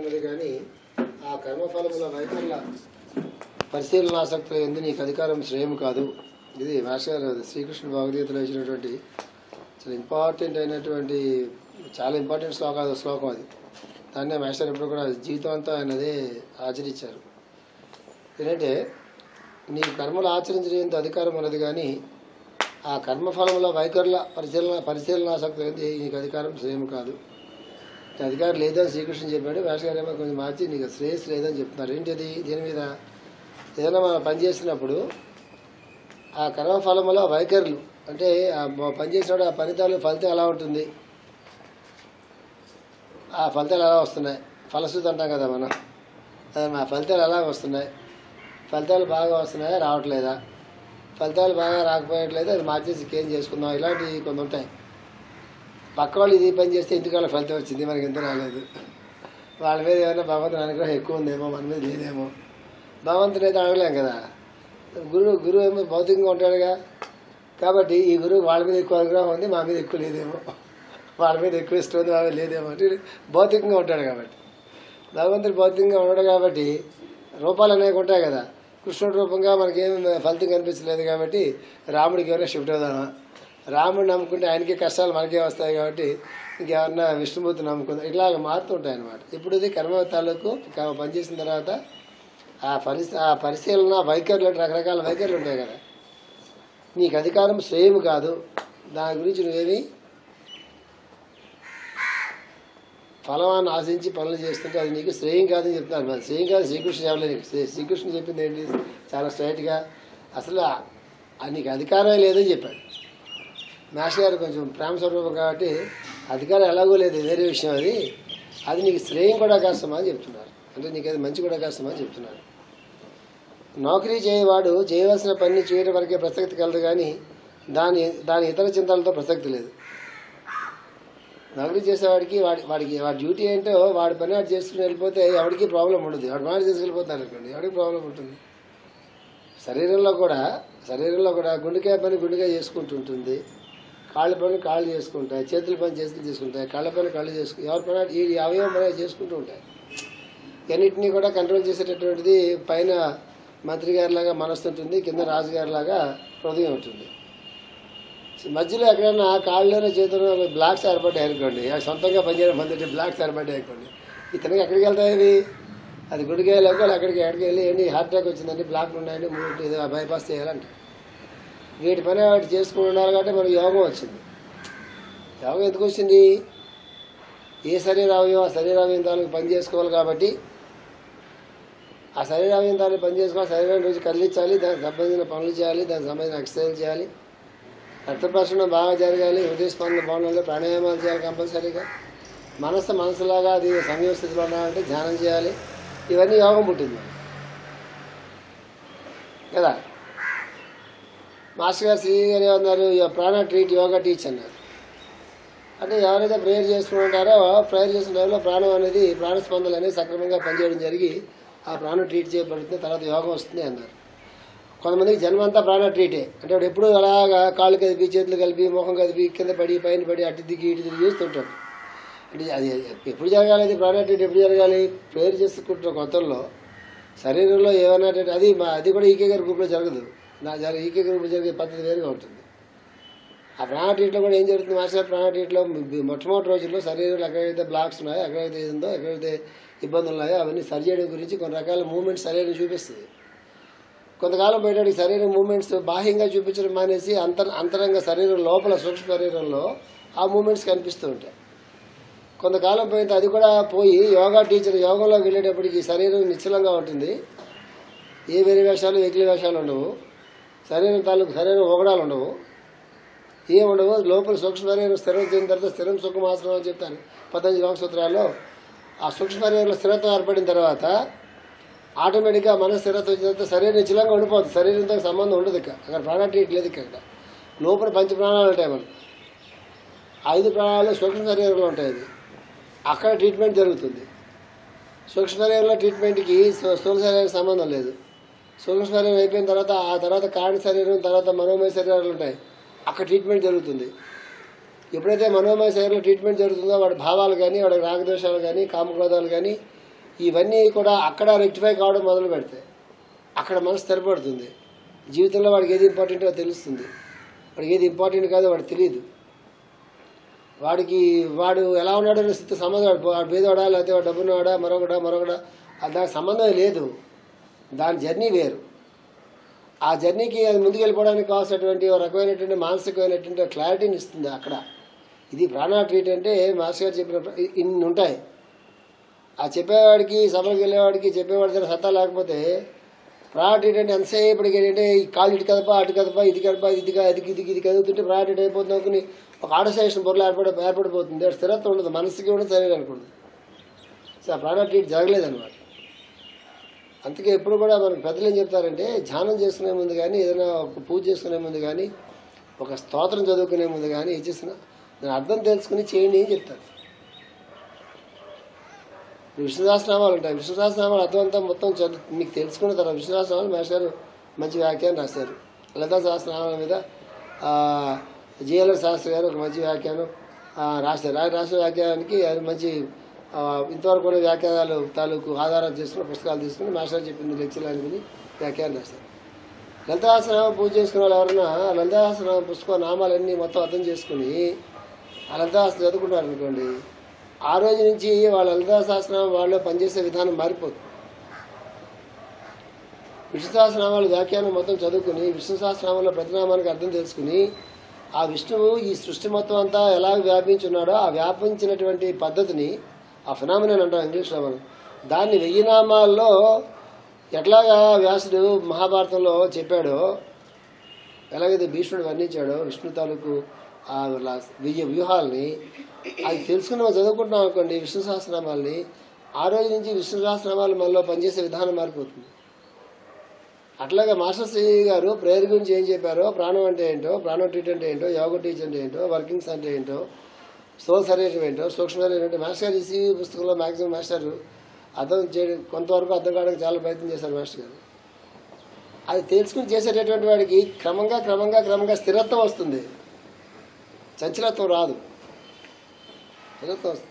ఉన్నది కానీ ఆ కర్మఫలముల వైఖరుల పరిశీలన ఆసక్తులు ఎందు నీకు అధికారం శ్రేయం కాదు ఇది మాస్టర్ గారు శ్రీకృష్ణ భగవద్గీతలో ఇచ్చినటువంటి చాలా ఇంపార్టెంట్ అయినటువంటి చాలా ఇంపార్టెంట్ శ్లోక శ్లోకం అది దాన్నే మాస్టర్ ఎప్పుడు కూడా జీవితం అంతా ఆయన అదే ఆచరించారు ఏంటంటే నీ కర్మలు ఆచరించడానికి అధికారం ఉన్నది కానీ ఆ కర్మఫలంలో వైఖరుల పరిశీలన పరిశీలన ఆసక్తి ఏంటి నీకు అధికారం శ్రేయం కాదు నీకు అధికారం లేదని శ్రీకృష్ణ చెప్పాడు మాస్టర్ గారు ఏమో కొంచెం మార్చి నీకు శ్రేయస్ లేదని చెప్తున్నారు ఏంటిది దీని మీద ఏదైనా మనం పని చేసినప్పుడు ఆ కర్మఫలంలో వైఖరులు అంటే ఆ మ- పని చేసినప్పుడు ఆ ఫలితాలు ఫలితం ఎలా ఉంటుంది ఆ ఫలితాలు ఎలా వస్తున్నాయి ఫలశ్రుతి అంటాం కదా మనం అదే మా ఫలితాలు ఎలా వస్తున్నాయి ఫలితాలు బాగా వస్తున్నాయా రావట్లేదా ఫలితాలు బాగా రాకపోయట్లేదు అది మార్చేసి ఇంకేం చేసుకుందాం ఇలాంటివి కొన్ని ఉంటాయి పక్క వాళ్ళు ఇది పని చేస్తే ఇంటికాల ఫలితం వచ్చింది మనకి ఎంత రాలేదు వాళ్ళ మీద ఏమైనా భగవంతుని అనుగ్రహం ఎక్కువ ఉందేమో మన మీద లేదేమో భగవంతుని అయితే అడగలేం కదా గురువు గురువు ఏమో భౌతికంగా ఉంటాడుగా కాబట్టి ఈ గురువు వాళ్ళ మీద ఎక్కువ అనుగ్రహం ఉంది మా మీద ఎక్కువ లేదేమో వాళ్ళ మీద ఎక్కువ ఇష్టం ఉంది మా మీద లేదేమో అంటే భౌతికంగా ఉంటాడు కాబట్టి భగవంతుడు భౌతికంగా ఉన్నాడు కాబట్టి రూపాలు అనేవి ఉంటాయి కదా కృష్ణుడి రూపంగా మనకేం ఫలితం కనిపించలేదు కాబట్టి రాముడికి ఎవరైనా షిఫ్ట్ అవుదామా రాముడిని నమ్ముకుంటే ఆయనకి కష్టాలు మనకే వస్తాయి కాబట్టి ఇంకెవరన్నా విష్ణుమూర్తి నమ్ముకుందాం ఇలాగ మారుతుంటాయి అనమాట ఇప్పుడు ఇది కర్మ తాలూకు క- పనిచేసిన తర్వాత ఆ పరిశ ఆ పరిశీలన వైఖరులు అంటే రకరకాల వైఖరులు ఉంటాయి కదా నీకు అధికారం శ్రేయము కాదు దాని గురించి నువ్వేమి ఫలవాన్ని ఆశించి పనులు చేస్తుంటే అది నీకు శ్రేయం కాదని చెప్తున్నారు మరి శ్రేయం కాదు శ్రీకృష్ణ చెప్పలేదు నీకు శ్రీ- శ్రీకృష్ణ చెప్పింది ఏంటి చాలా స్ట్రైట్గా అసలు ఆ- ఆ నీకు అధికారమే లేదని చెప్పాడు మాస్టర్ గారు కొంచెం ప్రేమ స్వరూపం కాబట్టి అధికారం ఎలాగో లేదు వేరే విషయం అది అది నీకు శ్రేయం కూడా కష్టమా అని చెప్తున్నారు అంటే నీకు అది మంచి కూడా కష్టమా అని చెప్తున్నారు నౌకరీ చేయవాడు చేయవలసిన పని చేయడం వరకే ప్రసక్తి కలదు కానీ దాని దాని ఇతర చింతలతో ప్రసక్తి లేదు నౌకరీ చేసేవాడికి వాడి వాడికి వాడి డ్యూటీ ఏంటో వాడి పని వాడు చేసుకుని వెళ్ళిపోతే ఎవరికి ప్రాబ్లం ఉండదు వాడు పని చేసుకెళ్ళిపోతారు అనుకోండి ఎవరికి ప్రాబ్లం ఉంటుంది శరీరంలో కూడా శరీరంలో కూడా గుండెకాయ పని గుండెకాయ చేసుకుంటుంటుంది కాళ్ళ పని కాళ్ళు చేసుకుంటాయి చేతుల పని చేతులు చేసుకుంటాయి కళ్ళ పని కళ్ళు చేసుకు ఎవరి పని వాడు- ఈ అవయవం పని అది చేసుకుంటూ ఉంటాయి అన్నిటినీ కూడా కంట్రోల్ చేసేటటువంటిది పైన మంత్రి గారిలాగా మనస్సు ఉంటుంది కింద రాజుగారిలాగా హృదయం ఉంటుంది మధ్యలో ఎక్కడైనా కాళ్ళలోనే చేతుల్లో బ్లాక్స్ ఏర్పడ్డాయి అనుకోండి అవి సొంతంగా పనిచేయడం మంది బ్లాక్స్ ఏర్పడ్డాయి అనుకోండి ఇతనికి ఎక్కడికి వెళ్తాయి ఇవి అది గుడికి వెళ్ళాక అక్కడికి ఎక్కడికి వెళ్ళి ఏంటి హార్ట్ అటాక్ వచ్చిందండి బ్లాక్లు ఉన్నాయండి మూడు ఏదో బైపాస్ చేయాలంట వీటి పని వాటి చేసుకుని ఉండాలి కాబట్టి మనకు యోగం వచ్చింది యోగం ఎందుకు వచ్చింది ఏ శరీరావయం ఆ శరీరావయం తాలూకు పని చేసుకోవాలి కాబట్టి ఆ శరీరావయం తాలూకు పని చేసుకోవాలి శరీరం రోజు కదిలించాలి దానికి సంబంధించిన పనులు చేయాలి దానికి సంబంధించిన ఎక్సర్సైజ్ చేయాలి రక్త ప్రసరణ బాగా జరగాలి హృదయ స్పందన బాగుండాలి ప్రాణాయామాలు చేయాలి కంపల్సరీగా మనసు మనసులాగా అది సమయ స్థితిలో ఉండాలంటే ధ్యానం చేయాలి ఇవన్నీ యోగం పుట్టింది కదా మాస్టర్ గారు శ్రీ గారు ఏమన్నారు "యో- ప్రాణ ట్రీట్ యోగా టీచ్ అన్నారు అంటే ఎవరైతే ప్రేయర్ చేసుకుని ఉంటారో ప్రేయర్ చేసిన టైంలో ప్రాణం అనేది ప్రాణస్పందనలు అనేది సక్రమంగా పనిచేయడం జరిగి ఆ ప్రాణం ట్రీట్ చేయబడుతుంది తర్వాత యోగం వస్తుంది అన్నారు కొంతమందికి జన్మ అంతా ప్రాణ ట్రీటే అంటే వాడు ఎప్పుడు అలాగా కాళ్ళు కదిపి చేతులు కలిపి ముఖం కదిపి కింద పడి పైన పడి అటు దిగి ఇటు దిగి చేస్తుంటాడు అంటే అది ఎప్పుడు జరగాలి అది ప్రాణ ట్రీట్ ఎప్పుడు జరగాలి ప్రేయర్ చేసుకుంటున్న కొత్తల్లో శరీరంలో ఏమైనా అంటే అది మా అది కూడా ఈకే గారి గ్రూప్లో జరగదు నా జరగ ఈకే గ్రూప్లో జరిగే పద్ధతి వేరుగా ఉంటుంది ఆ ప్రాణ ట్రీట్లో కూడా ఏం జరుగుతుంది మాస్టర్ ప్రాణ ట్రీట్లో మొట్టమొదటి రోజుల్లో శరీరంలో ఎక్కడైతే బ్లాక్స్ ఉన్నాయో ఎక్కడైతే ఇది ఉందో ఎక్కడైతే ఇబ్బందులు ఉన్నాయో అవన్నీ సరి చేయడం గురించి కొన్ని రకాల మూమెంట్స్ శరీరం చూపిస్తుంది కొంతకాలం బయటకి శరీరం మూమెంట్స్ బాహ్యంగా చూపించడం మానేసి అంతర్ అంతరంగ శరీరం లోపల సూక్ష్మ శరీరంలో ఆ మూమెంట్స్ కనిపిస్తూ ఉంటాయి కొంతకాలం పోయిన అది కూడా పోయి యోగా టీచర్ యోగంలోకి వెళ్ళేటప్పటికి శరీరం నిశ్చలంగా ఉంటుంది ఏ వేరే వేషాలు వెకిలి వేషాలు ఉండవు శరీరం తాలూకు శరీరం ఒకడాలు ఉండవు ఏం ఉండవు లోపల సూక్ష్మ శరీరం స్థిరం చెందిన తర్వాత స్థిరం సుఖం ఆశ్రమం అని చెప్తాను పతంజలి యోగ సూత్రాల్లో ఆ సూక్ష్మ శరీరంలో స్థిరత్వం ఏర్పడిన తర్వాత ఆటోమేటిక్గా మన స్థిరత్వం వచ్చిన తర్వాత శరీరం నిశ్చలంగా ఉండిపోతుంది శరీరంతో సంబంధం ఉండదు ఇక అక్కడ ప్రాణ ట్రీట్ లేదు ఇక్కడ లోపల పంచ ప్రాణాలు ఉంటాయి మనకు ఐదు ప్రాణాలు సూక్ష్మ శరీరంలో ఉంటాయి అది అక్కడ ట్రీట్మెంట్ జరుగుతుంది సూక్ష్మ శరీరంలో ట్రీట్మెంట్కి స్థూ- స్థూల శరీరానికి సంబంధం లేదు సూక్ష్మ శరీరం అయిపోయిన తర్వాత ఆ తర్వాత కారణ శరీరం తర్వాత మనోమయ శరీరాలు ఉంటాయి అక్కడ ట్రీట్మెంట్ జరుగుతుంది ఎప్పుడైతే మనోమయ శరీరంలో ట్రీట్మెంట్ జరుగుతుందో వాడి భావాలు కానీ వాడి రాగదోషాలు కానీ కామక్రోధాలు కానీ ఇవన్నీ కూడా అక్కడ రెక్టిఫై కావడం మొదలు పెడతాయి అక్కడ మనసు స్థిరపడుతుంది జీవితంలో వాడికి ఏది ఇంపార్టెంటో తెలుస్తుంది వాడికి ఏది ఇంపార్టెంట్ కాదో వాడికి తెలియదు వాడికి వాడు ఎలా ఉన్నాడో అనే స్థితి సంబంధం వాడు వాడు పేదవాడా లేకపోతే వాడు డబ్బున్నవాడా మరొకడా మరొకడా అది దానికి సంబంధం లేదు దాని జర్నీ వేరు ఆ జర్నీకి అది ముందుకు వెళ్ళిపోవడానికి కావాల్సినటువంటి ఒక రకమైనటువంటి మానసికమైనటువంటి క్లారిటీని ఇస్తుంది అక్కడ ఇది ప్రాణ ట్రీట్ అంటే మాస్టర్ గారు చెప్పిన ప్ర- ఇ- ఇన్ని ఉంటాయి ఆ చెప్పేవాడికి సభలకు వెళ్ళేవాడికి చెప్పేవాడి దగ్గర సత్తా లేకపోతే ప్రాణ ట్రీట్ అంటే ఎంతసేపటికి ఏంటంటే ఈ కాలు ఇటు కదపా అటు కదపా ఇది కదపా ఇది కా- ఇది ఇది ఇది కదుగుతుంటే ప్రాణ ట్రీట్ అయిపోతుంది అనుకుని ఒక ఆడసేషన్ పొరలు ఏర్పడి ఏర్పడిపోతుంది అది స్థిరత్వం ఉండదు మనసుకి కూడా శరీరానికి ఉండదు సో ఆ ప్రాణ ట్రీట్ జరగలేదన్నమాట అందుకే ఎప్పుడు కూడా మనకు పెద్దలు ఏం చెప్తారంటే ధ్యానం చేసుకునే ముందు కానీ ఏదైనా ఒక పూజ చేసుకునే ముందు కానీ ఒక స్తోత్రం చదువుకునే ముందు కానీ ఏం చేసినా దాని అర్థం తెలుసుకుని చేయండి అని చెప్తారు విష్ణు సహస్రనామాలు ఉంటాయి విష్ణు సహస్రనామాలు అర్థం అంతా మొత్తం చదువు మీకు తెలుసుకున్న తర్వాత విష్ణు సహస్రనామాలు మేష్ గారు మంచి వ్యాఖ్యానం రాశారు లలితా సహస్రనామాల మీద జిఎల్ఆర్ శాస్త్రి గారు ఒక మంచి వ్యాఖ్యానం ఆ, రాశారు ఆయన రాసిన వ్యాఖ్యానానికి ఆయన మంచి ఆ, ఇంతవరకు ఉన్న వ్యాఖ్యానాలు తాలూకు ఆధారం చేసుకుని పుస్తకాలు తీసుకుని మాస్టర్ చెప్పింది లెక్చర్ అనుకుని వ్యాఖ్యానం రాశారు లలితాసనామం పూజ చేసుకున్న వాళ్ళు ఎవరైనా లలితాసనామం పుస్తకం నామాలన్నీ మొత్తం అర్థం చేసుకుని ఆ లలితాసనం చదువుకుంటారు అనుకోండి ఆ రోజు నుంచి వాళ్ళ లలితా సహస్రనామం వాళ్ళు పనిచేసే విధానం మారిపోతుంది విష్ణు సహస్రనామాలు వ్యాఖ్యానం మొత్తం చదువుకుని విష్ణు సహస్రనామంలో ప్రతినామానికి అర్థం తెలుసుకుని ఆ విష్ణువు ఈ సృష్టి మొత్తం అంతా ఎలా వ్యాపించున్నాడో ఆ వ్యాపించినటువంటి పద్ధతిని ఆ ఫినామినన్ అంటాం ఇంగ్లీష్లో మనం దాన్ని వెయ్యి నామాల్లో ఎట్లాగా వ్యాసుడు మహాభారతంలో చెప్పాడో ఎలాగైతే భీష్ముడు వర్ణించాడో విష్ణు తాలూకు ఆ లా- విజయ వ్యూహాల్ని అది తెలుసుకుని మనం చదువుకుంటున్నాం అనుకోండి విష్ణు సహస్రనామాల్ని ఆ రోజు నుంచి విష్ణు సహస్రనామాలు మనలో పనిచేసే విధానం మారిపోతుంది అట్లాగే మాస్టర్ శ్రీ గారు ప్రేయర్ గురించి ఏం చెప్పారో ప్రాణం అంటే ఏంటో ప్రాణం ట్రీట్ అంటే ఏంటో యోగ టీచ్ అంటే ఏంటో వర్కింగ్స్ అంటే ఏంటో సోల్ శరీరం ఏంటో సూక్ష్మ శరీరం ఏంటో మాస్టర్ గారు ఈ పుస్తకంలో మాక్సిమం మాస్టర్ అర్థం చేయడం కొంతవరకు అర్థం కావడానికి చాలా ప్రయత్నం చేశారు మాస్టర్ గారు అది తెలుసుకుని చేసేటటువంటి వాడికి క్రమంగా క్రమంగా క్రమంగా స్థిరత్వం వస్తుంది చంచలత్వం రాదు స్థిరత్వం వస్తుంది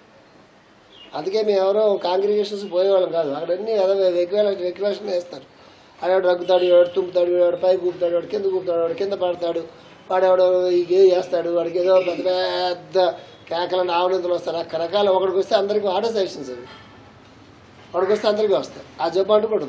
అందుకే మేము ఎవరో కాంగ్రిగేషన్స్ పోయేవాళ్ళం కాదు అక్కడ అన్ని వెక్యులేషన్ వేస్తారు ఆడేవాడు రగ్గుతాడు ఎవడు తుంపుతాడు ఎవడు పైకి ఊపుతాడు వాడు కింద ఊపుతాడు వాడు కింద పడతాడు వాడెవడో ఇగే చేస్తాడు వాడికి ఏదో పెద్ద పెద్ద కేకలను ఆవలింతలు వస్తారు రకరకాల ఒకడికి వస్తే అందరికీ ఆటో సజెషన్స్ అవి వాడికి వస్తే అందరికీ వస్తాయి ఆ జబ్బు అంటుకుంటుంది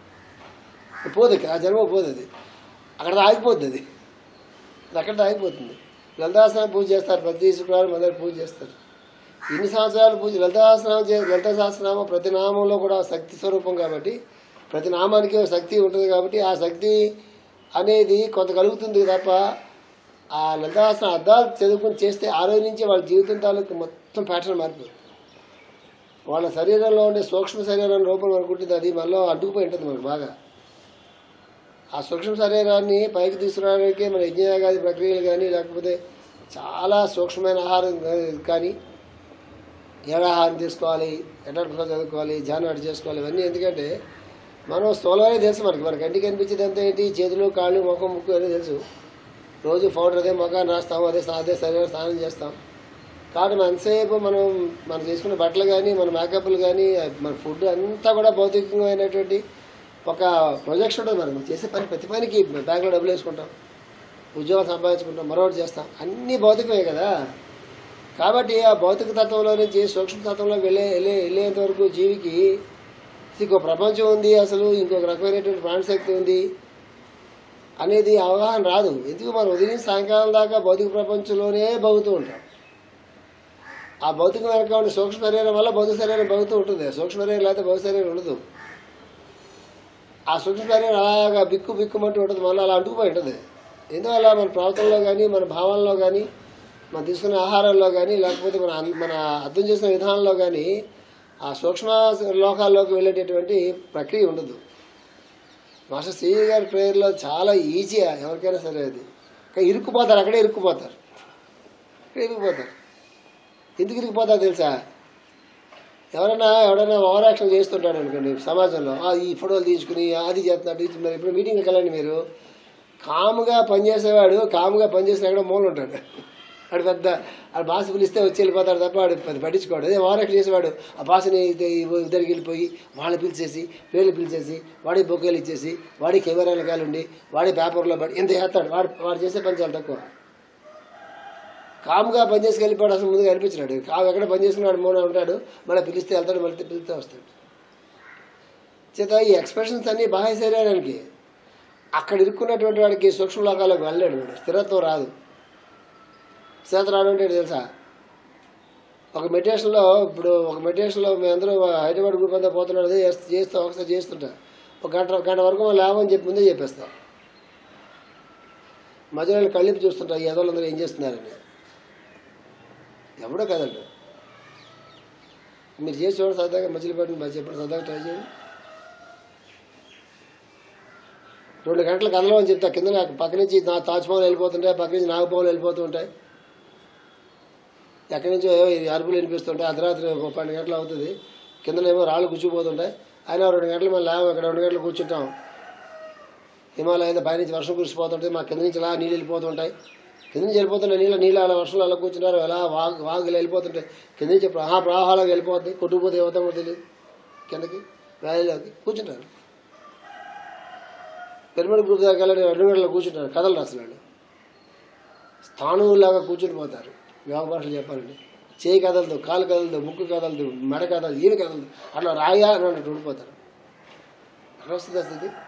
మనం పోదు ఇక, ఆ జన్మ పోదు అది అక్కడ ఆగిపోద్ది అది అది అక్కడ ఆగిపోతుంది లలితాసనం పూజ చేస్తారు ప్రతి శుక్రవారం అందరు పూజ చేస్తారు ఎన్ని సంవత్సరాలు పూజ లలితాసనం చే లలిత సహస్రనామం ప్రతి నామంలో కూడా శక్తి స్వరూపం కాబట్టి ప్రతి నామానికి ఒక శక్తి ఉంటుంది కాబట్టి ఆ శక్తి అనేది కొంత కలుగుతుంది తప్ప ఆ లలితాసనం అర్థాలు చదువుకుని చేస్తే ఆ రోజు నుంచి వాళ్ళ జీవితం తాలూకు మొత్తం ప్యాటర్న్ మారిపోతుంది వాళ్ళ శరీరంలో ఉండే సూక్ష్మ శరీరం రూపం అనుకుంటుంది అది మనలో అడ్డుకుపోయి ఉంటుంది మనకు బాగా ఆ సూక్ష్మ శరీరాన్ని పైకి తీసుకురావడానికి మన యజ్ఞయాగాది ప్రక్రియలు కానీ లేకపోతే చాలా సూక్ష్మమైన ఆహారం కానీ ఏడాహారం తీసుకోవాలి ఎట్లా చదువుకోవాలి ధ్యానం అటు చేసుకోవాలి ఇవన్నీ ఎందుకంటే మనం స్థూలమే తెలుసు మనకి మన కంటికి కనిపించేది అంతా ఏంటి చేతులు కాళ్ళు ముఖం ముక్కు అనేది తెలుసు రోజు పౌడర్ అదే ముఖాన్ని రాస్తాం అదే స్నా- అదే శరీరం స్నానం చేస్తాం కాబట్టి మనం ఎంతసేపు మనం మనం చేసుకున్న బట్టలు కానీ మన మేకప్లు కానీ మన ఫుడ్ అంతా కూడా భౌతికమైనటువంటి ఒక ప్రొజెక్షన్ ఉంటుంది మనం చేసే పని ప్రతి పనికి బ్యాంకులో డబ్బులు వేసుకుంటాం ఉద్యోగం సంపాదించుకుంటాం మరొకటి చేస్తాం అన్నీ భౌతికమే కదా కాబట్టి ఆ భౌతిక తత్వంలో నుంచి సూక్ష్మ తత్వంలోకి వెళ్ళే వెళ్ళే వెళ్ళేంత వరకు జీవికి ఇంకో ప్రపంచం ఉంది అసలు ఇంకొక రకమైనటువంటి ప్రాణశక్తి ఉంది అనేది అవగాహన రాదు ఎందుకు మనం ఉదయం సాయంకాలం దాకా భౌతిక ప్రపంచంలోనే బగుతూ ఉంటాం ఆ భౌతికం వెనక ఉండే సూక్ష్మ శరీరం వల్ల భౌతిక శరీరం బగుతూ ఉంటుంది సూక్ష్మ శరీరం లేకపోతే భౌతిక శరీరం ఉండదు ఆ సూక్ష్మ శరీరం అలాగా బిక్కు బిక్కుమంటూ ఉంటుంది మళ్ళీ అలా అంటుకుపోయి ఉంటుంది ఎందువల్ల మన ప్రవర్తనలో కానీ మన భావనలో కానీ మనం తీసుకునే ఆహారంలో కానీ లేకపోతే మన అన్- మన అర్థం చేసిన విధానంలో కానీ ఆ సూక్ష్మ లోకాల్లోకి వెళ్ళేటటువంటి ప్రక్రియ ఉండదు మాస్టర్ శ్రీ గారి ప్రేయర్లో చాలా ఈజీ ఎవరికైనా సరే అది కానీ ఇరుక్కుపోతారు అక్కడే ఇరుక్కుపోతారు అక్కడే ఇరుక్కుపోతారు ఎందుకు ఇరిగిపోతారు తెలుసా ఎవరైనా ఎవరైనా ఓవర్ యాక్షన్ చేస్తుంటాడు అనుకోండి సమాజంలో ఆ, ఈ ఫోటోలు తీసుకుని అది చేస్తున్నాడు ఇది మరి ఇప్పుడు మీటింగ్కి వెళ్ళండి మీరు కాముగా పనిచేసేవాడు కాముగా పనిచేసిన ఎక్కడ మూల ఉంటాడు వాడు పెద్ద వాడు బాస్ పిలిస్తే వచ్చి వెళ్ళిపోతాడు తప్ప వాడు పెద్ద పట్టించుకోడు అదే ఓవరాక్ట్ చేసేవాడు ఆ బాస్ని ఇద్దరికి వెళ్ళిపోయి వాళ్ళని పిలిచేసి పేర్లు పిలిచేసి వాడి బొకేలు ఇచ్చేసి వాడి కెమెరాల కాలు ఉండి వాడి పేపర్లో పడి ఇంత చేస్తాడు వాడు వాడు చేసే పని చాలా తక్కువ కామ్గా పని చేసి వెళ్ళిపోయాడు అసలు ముందుగా అనిపించినాడు కాము ఎక్కడ పని చేసుకున్నాడు మౌన ఉంటాడు మళ్ళీ పిలిస్తే వెళ్తాడు మళ్ళీ పిలిస్తే వస్తాడు చేత ఈ ఎక్స్ప్రెషన్స్ అన్నీ బాహ్య శరీరానికి అక్కడ ఇరుక్కున్నటువంటి వాడికి సూక్ష్మ లోకాలకు వెళ్ళలేడు వాడు స్థిరత్వం రాదు స్థిరత్వం రావడం అంటే ఏంటి తెలుసా ఒక మెడిటేషన్లో ఇప్పుడు ఒక మెడిటేషన్లో మేమందరూ హైదరాబాద్ గ్రూప్ అంతా పోతున్నాడు అదే చేస్తూ చేస్తూ ఒకసారి చేస్తుంటా ఒక గంట గంట వరకు మనం లేవని చెప్పి ముందే చెప్పేస్తాం మధ్యలో కళ్ళిపి చూస్తుంటా ఈ ఎదోళ్ళందరూ ఏం చేస్తున్నారని ఎవడో కదండి మీరు చేసి చూడండి సరదాగా మచిలీపట్నం బాగా చెప్పండి సరదాగా ట్రై చేయండి రెండు గంటలు కదలం అని చెప్తా కింద నాకు పక్క నుంచి నా తాజ్మహల్ వెళ్ళిపోతుంటాయి పక్క నుంచి నాగపవన్ వెళ్ళిపోతూ ఉంటాయి ఎక్కడి నుంచో ఈ అరుపులు వినిపిస్తుంటాయి అర్ధరాత్రి ఒక పన్నెండు గంటలు అవుతుంది కిందనేమో రాళ్ళు కూర్చుపోతుంటాయి అయినా రెండు గంటలు మనం లేవు ఇక్కడ రెండు గంటలు కూర్చుంటాం హిమాలయం పైనుంచి వర్షం కురిసిపోతుంటే మా కింద నుంచి అలా నీళ్ళు వెళ్ళిపోతుంటాయి కింద నుంచి వెళ్ళిపోతుంటాయి నీళ్ళు నీళ్ళు అలా వర్షంలో అలా కూర్చుంటారు ఎలా వాగు వాగులు వెళ్ళిపోతుంటాయి కింద నుంచి ప్రహా ప్రవాహాలకు వెళ్ళిపోతుంది కొట్టుకుపోతే ఏమవుతాం కూడా తెలియదు కిందకి వ్యాలీలోకి కూర్చుంటారు పిరమిడ్ గ్రూప్ దగ్గర వెళ్ళి రెండు గంటలు కూర్చుంటారు కథలు అసలు వాళ్ళు స్థాణువులాగా కూర్చుని పోతారు యోగ భాషలు చెప్పాలండి చేయి కదలదు కాలు కదలదు ముక్కు కదలదు మెడ కదలదు ఈయన కదలదు అట్లా రాయా అని అన్నట్టు ఉండిపోతారు అట్లా వస్తుంది ఆ స్థితి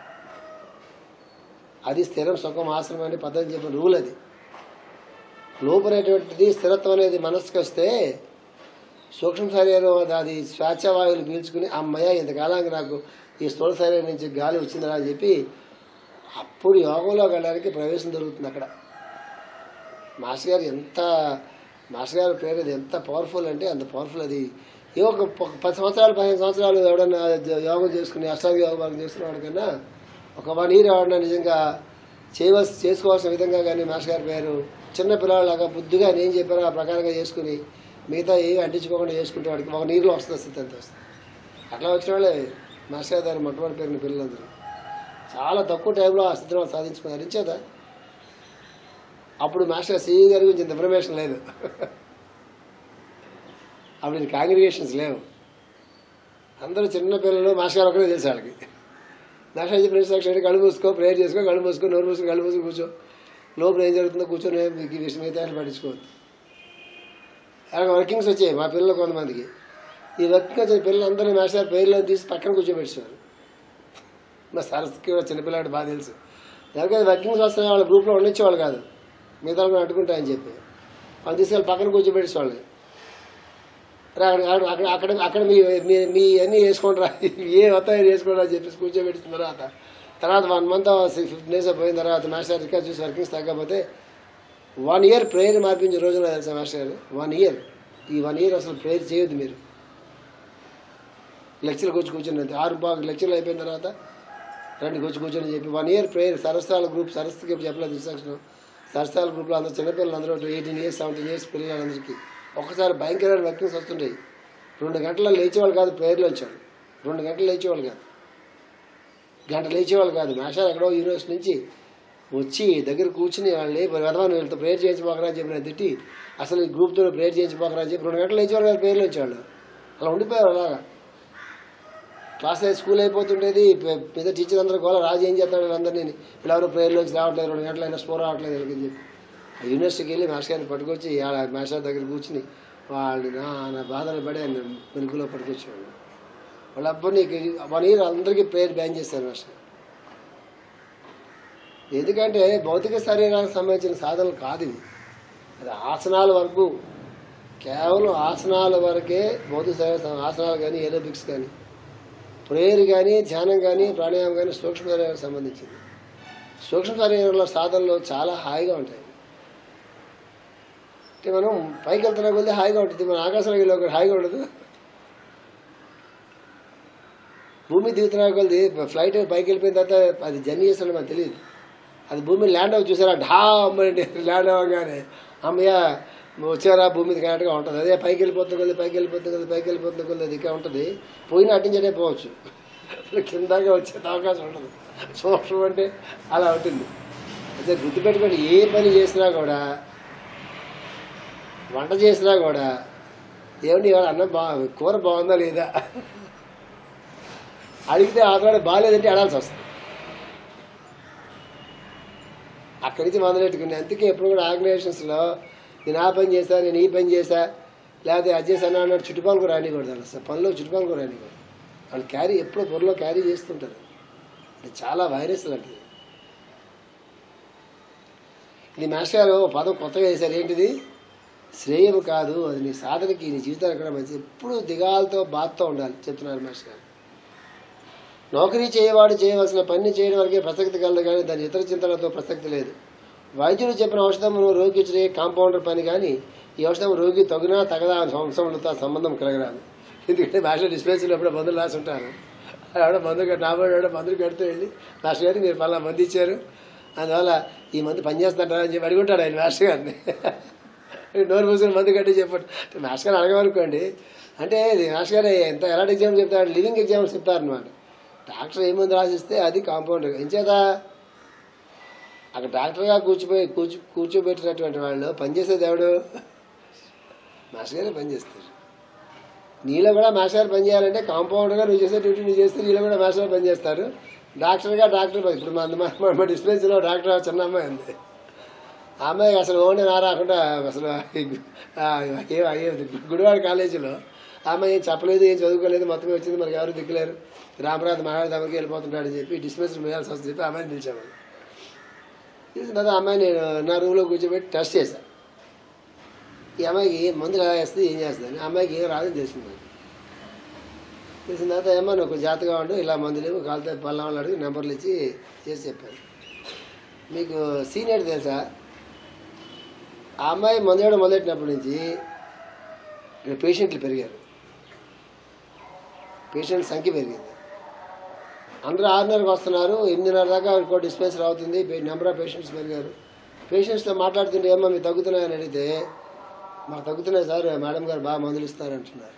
అది స్థిరం సుఖం ఆశ్రమం అని పద్ధతి చెప్పిన రూల్ అది లోపనేటువంటిది స్థిరత్వం అనేది మనసుకు వస్తే సూక్ష్మ శరీరం అది- అది స్వేచ్ఛవాయువులు పీల్చుకుని అమ్మయ్య ఇంతకాలానికి నాకు ఈ స్థూల శరీరం నుంచి గాలి వచ్చిందా అని చెప్పి అప్పుడు యోగంలోకి వెళ్ళడానికి ప్రవేశం దొరుకుతుంది అక్కడ మాస్టర్ గారు ఎంత మాస్టర్ గారి పేరు అది ఎంత పవర్ఫుల్ అంటే అంత పవర్ఫుల్ అది ఏ ఒక ప- పది సంవత్సరాలు పదిహేను సంవత్సరాలు ఎవడన్నా జ- యోగం చేసుకుని అష్టాంగ యోగ భాగం చేసుకున్న వాడికన్నా ఒక వన్ ఇయర్ ఎవడన్నా నిజంగా చేయవలసి చేసుకోవాల్సిన విధంగా కానీ మాస్టర్ గారి పేరు చిన్న పిల్లలాగా బుద్ధిగా నేను చెప్పారో ఆ ప్రకారంగా చేసుకుని మిగతా ఏమి అంటించుకోకుండా చేసుకుంటే వాడికి ఒక నీరులో వస్తుంది స్థితి అంత వస్తుంది అట్లా వచ్చిన వాళ్ళే మాస్టర్ గారి దగ్గర మొట్టమొదటి పేరుని పిల్లలందరూ చాలా తక్కువ టైంలో ఆ స్థితిని వాళ్ళు సాధించుకున్నారు ఇచ్చేదా అప్పుడు మాస్టర్ సిఈ గారి గురించి ఇంత ఇన్ఫర్మేషన్ లేదు అప్పుడు కాంగ్రిగేషన్స్ లేవు అందరూ చిన్న పిల్లలు మాస్టర్ గారు ఒకరే తెలుసు వాళ్ళకి మాస్టర్ చెప్పిన ఇన్స్ట్రక్షన్ కళ్ళు మూసుకో ప్రేయర్ చేసుకో కళ్ళు మూసుకో నోరు మూసుకో కళ్ళు మూసుకో కూర్చో లోపల ఏం జరుగుతుందో కూర్చొని మీకు ఈ విషయం మిగతా పట్టించుకోవద్దు అలాగే వర్కింగ్స్ వచ్చాయి మా పిల్లలు కొంతమందికి ఈ వర్కింగ్ వచ్చిన పిల్లలందరూ మాస్టర్ పేర్లో తీసి పక్కన కూర్చోబెట్టారు మా సరస్కి కూడా చిన్నపిల్లాడు బాగా తెలుసు ఎవరికైతే వర్కింగ్స్ వస్తున్నాయి వాళ్ళ గ్రూప్లో ఉండొచ్చేవాళ్ళు కాదు మిగతా వాళ్ళు అడ్డుకుంటాయని చెప్పి వాళ్ళు తీసుకెళ్ళి పక్కన కూర్చోబెట్టేవాళ్ళు రా అక్కడ అక్కడ- అక్కడ అక్కడ అక్కడ మీ మీ మీ అన్నీ వేసుకుంటారా ఏ వస్తాయో వేసుకోండి అని చెప్పేసి కూర్చోబెట్టిన తర్వాత తర్వాత వన్ మంత్ ఫిఫ్టీన్ డేస్ పోయిన తర్వాత మాస్టర్ రికార్డ్ చూసి వర్కింగ్స్ తగ్గకపోతే వన్ ఇయర్ ప్రేయర్ మార్పించే రోజున తెలుసా మాస్టర్ గారు వన్ ఇయర్ ఈ వన్ ఇయర్ అసలు ప్రేయర్ చేయొద్దు మీరు లెక్చర్కి వచ్చి కూర్చుని ఆరు బాగా లెక్చర్లు అయిపోయిన తర్వాత రండి కూర్చు కూర్చొని చెప్పి వన్ ఇయర్ ప్రేయర్ సరస్వాల గ్రూప్ సరస్వతికి చెప్పలేదు ఇన్స్ట్రక్షన్ సరస్వాల గ్రూప్లో అందరూ చిన్నపిల్లలు అందరూ ఎయిటీన్ ఇయర్స్ సెవెంటీన్ ఇయర్స్ పిల్లలందరికీ ఒక్కసారి భయంకరమైన వ్యక్తిని వస్తుంటాయి రెండు గంటల్లో లేచేవాళ్ళు కాదు ప్రేయర్లో వచ్చాడు రెండు గంటలు లేచేవాళ్ళు కాదు గంట లేచేవాళ్ళు కాదు మేషాలు ఎక్కడో యూనివర్సిటీ నుంచి వచ్చి దగ్గర కూర్చుని వాళ్ళు వెదవాన్ని వీళ్ళతో ప్రేయర్ చేయించబోకరా అని చెప్పి నేను తిట్టి అసలు ఈ గ్రూప్తో ప్రేయర్ చేయించబోకరా అని చెప్పి రెండు గంటలు లేచేవాళ్ళు కాదు ప్రేయర్లో వచ్చేవాళ్ళు అలా ఉండిపోయారు అలాగా క్లాస్ అయి స్కూల్ అయిపోతుండేది పె- పెద్ద టీచర్ అందరూ గోల రాజు ఏం చేస్తాడు అందరినీ వీళ్ళెవరో ప్రేయర్లోంచి రావట్లేదు రెండు గంటలైనా స్కోర్ రావట్లేదు వీళ్ళకి అని చెప్పి ఆ యూనివర్సిటీకి వెళ్ళి మాస్టర్ గారిని పట్టుకొచ్చి ఆడ మాస్టర్ దగ్గర కూర్చుని వాళ్ళు నా నా బాధలు పడి ఆయన వెనుకలో పట్టుకొచ్చేవాళ్ళు వాళ్ళ అబ్బాయి నీకు వన్ ఇయర్ అందరికీ ప్రేయర్ బ్యాన్ చేశారు మాస్టర్ ఎందుకంటే భౌతిక శరీరానికి సంబంధించిన సాధనలు కాదు ఇవి అది ఆసనాల వరకు కేవలం ఆసనాల వరకే భౌతిక శరీర ఆసనాలు కానీ ఏరోబిక్స్ కానీ ప్రేయర్ కానీ ధ్యానం కానీ ప్రాణాయామం కానీ సూక్ష్మ శరీరానికి సంబంధించింది సూక్ష్మ శరీరంలో సాధనలు చాలా హాయిగా ఉంటాయి అంటే మనం పైకి వెళ్తున్నా కొద్దీ హాయిగా ఉంటుంది మన ఆకాశంలోకి వెళ్ళి ఒకటి హాయిగా ఉండదు భూమి దిగుతున్నా కొద్ది ఫ్లైట్ పైకి వెళ్ళిపోయిన తర్వాత అది జర్నీ చేస్తాడో మనకు తెలియదు అది భూమి ల్యాండ్ అవ్వ చూసారా ఢా అమ్మని ల్యాండ్ అవ్వగానే అమ్మయ్య వచ్చారా భూమి మీద కరెక్ట్గా ఉంటుంది అదే పైకి వెళ్ళిపోతుంది కొద్ది పైకి వెళ్ళిపోతుంది కొద్ది పైకి వెళ్ళిపోతుంది కొద్ది అది ఇక్కడ ఉంటుంది పోయిన అట్టించడే పోవచ్చు అసలు కిందగా వచ్చే అవకాశం ఉండదు సూక్ష్మం అంటే అలా ఉంటుంది అయితే గుర్తుపెట్టుకోండి ఏ పని చేసినా కూడా వంట చేసినా కూడా ఏమండి ఇవాళ అన్నం బా కూర బాగుందా లేదా అడిగితే ఆతనాడు బాగాలేదంటే అడాల్సి వస్తుంది అక్కడి నుంచి మొదలెట్టుకుని అందుకే ఎప్పుడు కూడా ఆర్గనైజేషన్స్లో నేను ఆ పని చేశా నేను ఈ పని చేశా లేకపోతే అది చేశాను అన్నాడు చుట్టుపక్కల కూడా రానికూడదు అసలు పనిలో చుట్టుపక్కల కూడా రానికూడదు వాళ్ళు క్యారీ ఎప్పుడు పొరలో క్యారీ చేస్తుంటారు అంటే చాలా వైరస్ లాంటిది ఇది మాస్టర్ గారు ఓ పదం కొత్తగా వేశారు ఏంటిది శ్రేయము కాదు అది నీ సాధనకి నీ జీవితానికి కూడా మంచిది ఎప్పుడు దిగాలతో బాధతో ఉండాలి చెప్తున్నారు మాస్టర్ గారు నౌకరీ చేయవాడు చేయవలసిన పని చేయడం వరకే ప్రసక్తి కలదు కానీ దాని ఇతర చింతనతో ప్రసక్తి లేదు వైద్యుడు చెప్పిన ఔషధం రోగి ఇచ్చే కాంపౌండర్ పని కానీ ఈ ఔషధం రోగి తగినా తగదా సంవత్సరంతో సంబంధం కలగరాదు ఎందుకంటే భాషలో డిస్పెన్సరీలో ఎప్పుడో మందులు రాసి ఉంటారు ఆవిడ మందు కట్టి నా వాడు మందులు కడుతూ వెళ్ళి మాస్టర్ గారికి మీరు పలా మంది ఇచ్చారు అందువల్ల ఈ మందు పనిచేస్తుంటారా అని చెప్పి అడుగుంటాడు ఆయన మాస్టర్ గారిని నోరు మూసుకుని మందు కట్టి చెప్పాడు మాస్టర్ గారు అడగమనుకోండి అంటే ఇది మాస్టర్ గారు ఎంత ఎలాంటి ఎగ్జామ్ చెప్తాడు లివింగ్ ఎగ్జామ్స్ చెప్తారనమాట డాక్టర్ ఏ మందు రాసిస్తే అది కాంపౌండర్ ఎంచేత అక్కడ డాక్టర్గా కూర్చోపోయి కూర్చో కూర్చోబెట్టినటువంటి వాళ్ళు పనిచేసేది ఎవడు మాస్టర్ గారే పనిచేస్తారు నీలో కూడా మాస్టర్ గారు పనిచేయాలంటే కాంపౌండర్గా నువ్వు చేసే డ్యూటీ నువ్వు చేస్తే నీలో కూడా మాస్టర్ గారు పనిచేస్తారు డాక్టర్గా డాక్టర్ పని- ఇప్పుడు మన మన- మన డిస్పెన్సరీలో డాక్టర్ చిన్న అమ్మాయి ఉంది ఆ అమ్మాయి అసలు ఓన్లీ నా రాకుండా అసలు ఆ, ఏ అయ్యేది గుడివాడ కాలేజీలో ఆ అమ్మాయి ఏం చెప్పలేదు ఏం చదువుకోలేదు మొత్తం వచ్చింది మనకి ఎవరు దిక్కులేరు రామరాజు మహారాజు వెళ్ళిపోతుంటాడని చెప్పి డిస్పెన్సరీ వేయాల్సి వస్తుంది చెప్పి ఆ అమ్మాయిని పిలిచామని తెలిసిన తర్వాత ఆ అమ్మాయి నేను నా రూమ్లో కూర్చోబెట్టి టెస్ట్ చేశాను ఈ అమ్మాయికి మందులు ఎలా వేస్తుంది ఏం చేస్తుంది ఆ అమ్మాయికి ఏం రాదని తెలిసింది తెలిసిన తర్వాత ఏమో నువ్వు జాతగా ఉండు ఇలా మందులు లేవు కాలుతో పళ్ళ వాళ్ళు అడిగి నెంబర్లు ఇచ్చి చేసి చెప్పాను మీకు సీనియర్ తెలుసా ఆ అమ్మాయి మందు వేయడం మొదలెట్టినప్పటి నుంచి ఇక్కడ పేషెంట్లు పెరిగారు పేషెంట్ సంఖ్య పెరిగింది అందరూ ఆరున్నరకు వస్తున్నారు ఎనిమిదిన్నర దాకా ఇంకో డిస్పెన్సర్ అవుతుంది నెంబర్ ఆఫ్ పేషెంట్స్ పెరిగారు పేషెంట్స్తో మాట్లాడుతుంటే ఏమో మీరు తగ్గుతున్నాయని అడిగితే మాకు తగ్గుతున్నాయి సార్ మేడం గారు బాగా మందులు ఇస్తారు అంటున్నారు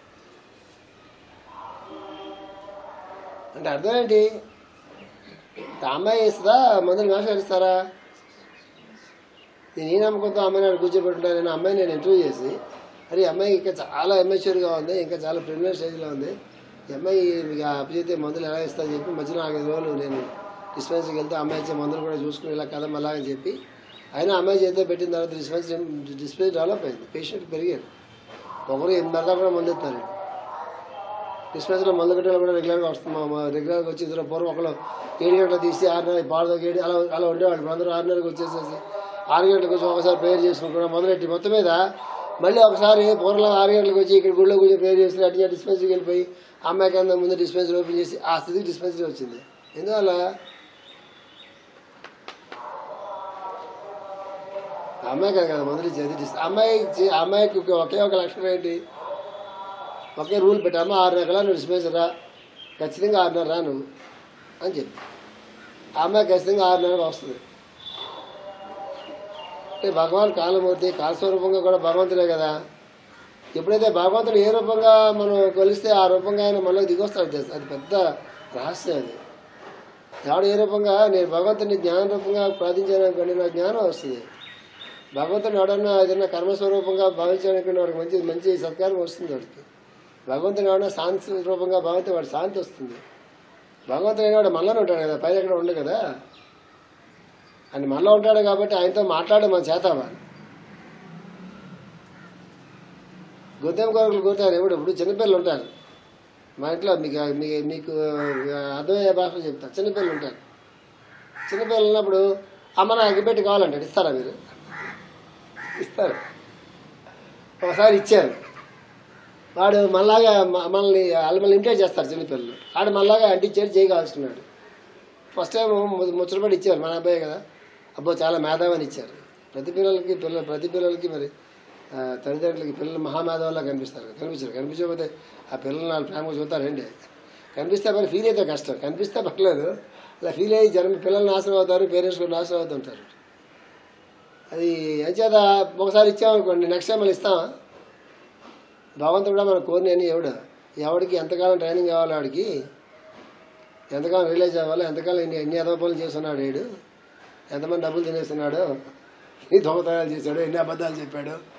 అంటే అర్థం ఏంటి ఆ అమ్మాయి ఇస్తుందా మందులు మాట్లాడిస్తారా నేను ఈ నమ్మకంతో అమ్మాయిని అక్కడ కూర్చోబెట్టుంటాను నేను అమ్మాయిని నేను ఇంటర్వ్యూ చేసి అరే ఈ అమ్మాయి ఇంకా చాలా ఎమ్మెచ్యూర్గా ఉంది ఇంకా చాలా ప్రిమినర్ స్టేజ్లో ఉంది ఈ అమ్మాయి మీకు అప్పచెప్తే మందులు ఎలా ఇస్తా చెప్పి మధ్యలో నాలుగైదు రోజులు నేను డిస్పెన్సరీకి వెళ్తే అమ్మాయి ఇచ్చే మందులు కూడా చూసుకుని ఇలా కదం అలాగని చెప్పి అయినా అమ్మాయి చేతిలో పెట్టిన తర్వాత డిస్పెన్సరీ డిస్పెన్సరీ డెవలప్ అయింది పేషెంట్ పెరిగారు ఒకరు ఎనిమిది దాకా కూడా మందు ఇస్తున్నారు డిస్పెన్సరీలో మందు కట్టాలి కూడా రెగ్యులర్గా వస్తున్నాం రెగ్యులర్గా వచ్చి ఇద్దరు పూర్వం ఒకళ్ళు ఏడు గంటలకు తీసి ఆరున్నర పాడదాకా ఏడు అలా అలా ఉండేవాళ్ళు ఇప్పుడు అందరూ ఆరున్నరకు వచ్చేసేసి ఆరు గంటలకు వచ్చి ఒకసారి ప్రేయర్ చేసుకుంటున్నాం మొదలెట్టి మొత్తం మీద మళ్ళీ ఒకసారి పూర్వం ఆరు గంటలకు వచ్చి ఇక్కడ గుడిలో కూర్చొని ప్రేయర్ చేసి అటు డిస్పెన్సరీకి వెళ్ళిపోయి అమ్మాయికి అందరం ముందు డిస్పెన్సరీ ఓపెన్ చేసి ఆ స్థితికి డిస్పెన్సరీ వచ్చింది ఎందువల్ల ఆ అమ్మాయి కాదు కదా మొదలు ఇచ్చేది డిస్- అమ్మాయి చే- అమ్మాయికి ఒక- ఒకే ఒక లక్షణం ఏంటి ఒకే రూల్ పెట్టామా ఆరున్నర కల్లా నువ్వు డిస్పెన్సరీ రా ఖచ్చితంగా ఆరున్నర రా నువ్వు అని చెప్పి ఆ అమ్మాయి ఖచ్చితంగా ఆరున్నరకు వస్తుంది అంటే భగవాన్ కాలమూర్తి కాలస్వరూపంగా కూడా భగవంతుడే కదా ఎప్పుడైతే భగవంతుడు ఏ రూపంగా మనం కొలిస్తే ఆ రూపంగా ఆయన మనలోకి దిగొస్తాడు తెలుసు అది పెద్ద రహస్యం అది ఎవడు ఏ రూపంగా నేను భగవంతుని జ్ఞాన రూపంగా ప్రార్థించాను అనుకోండి నాకు జ్ఞానం వస్తుంది భగవంతుని ఎవడన్నా ఏదైనా కర్మస్వరూపంగా భావించాలనుకున్న వాడికి మంచి మంచి సత్కారం వస్తుంది వాడికి భగవంతుని ఎవడన్నా శాంతి రూపంగా భావిస్తే వాడు శాంతి వస్తుంది భగవంతుడు అయిన వాడు మనలోనే ఉంటాడు కదా పైన ఎక్కడ ఉండదు కదా ఆయన మనలో ఉంటాడు కాబట్టి ఆయనతో మాట్లాడే మన చేత అవ్వాలి గొద్దెం కొరకులు కూర్చారు ఎప్పుడు ఇప్పుడు చిన్నపిల్లలు ఉంటారు మా ఇంట్లో మీకు మీ- మీకు అర్థమయ్యే భాషలో చెప్తా చిన్నపిల్లలు ఉంటారు చిన్నపిల్లలు ఉన్నప్పుడు అమ్మ నాకు అగ్గిపెట్టి కావాలంటాడు ఇస్తారా మీరు ఇస్తారు ఒకసారి ఇచ్చారు వాడు మళ్ళాగా మ- మనల్ని వాళ్ళు మనల్ని ఇంటేట్ చేస్తారు చిన్నపిల్లలు వాడు మళ్ళాగా అంటించాడు చేయి కాల్చుకున్నాడు ఫస్ట్ టైం ము- ముచ్చటపడి ఇచ్చారు మన అబ్బాయి కదా అబ్బో చాలా మేధావని ఇచ్చారు ప్రతి పిల్లలకి పిల్లలు ప్రతి పిల్లలకి మరి ఆ, తల్లిదండ్రులకి పిల్లలు మహామేధావులా కనిపిస్తారు కదా. కనిపించరు కనిపించకపోతే ఆ పిల్లలు నాలుగు ప్రేమగా చూస్తారండి కనిపిస్తే మరి ఫీల్ అయితే కష్టం కనిపిస్తే పర్లేదు అలా ఫీల్ అయ్యి జనం పిల్లలు నాశనం అవుతారు పేరెంట్స్ కూడా నాశనం అవుతుంటారు అది ఎంచేత ఒకసారి ఇచ్చామనుకోండి నెక్స్ట్ టైం మళ్ళీ ఇస్తామా భగవంతుడు కూడా మన కోరిన అని ఎవడు ఎవడికి ఎంతకాలం ట్రైనింగ్ కావాలి వాడికి ఎంతకాలం రిలీజ్ అవ్వాలి ఎంతకాలం ఎన్ని ఎన్ని అదోపాలు చేస్తున్నాడు వీడు ఎంతమంది డబ్బులు తినేస్తున్నాడు ఎన్ని దొంగతనాలు చేశాడు ఎన్ని అబద్ధాలు చెప్పాడు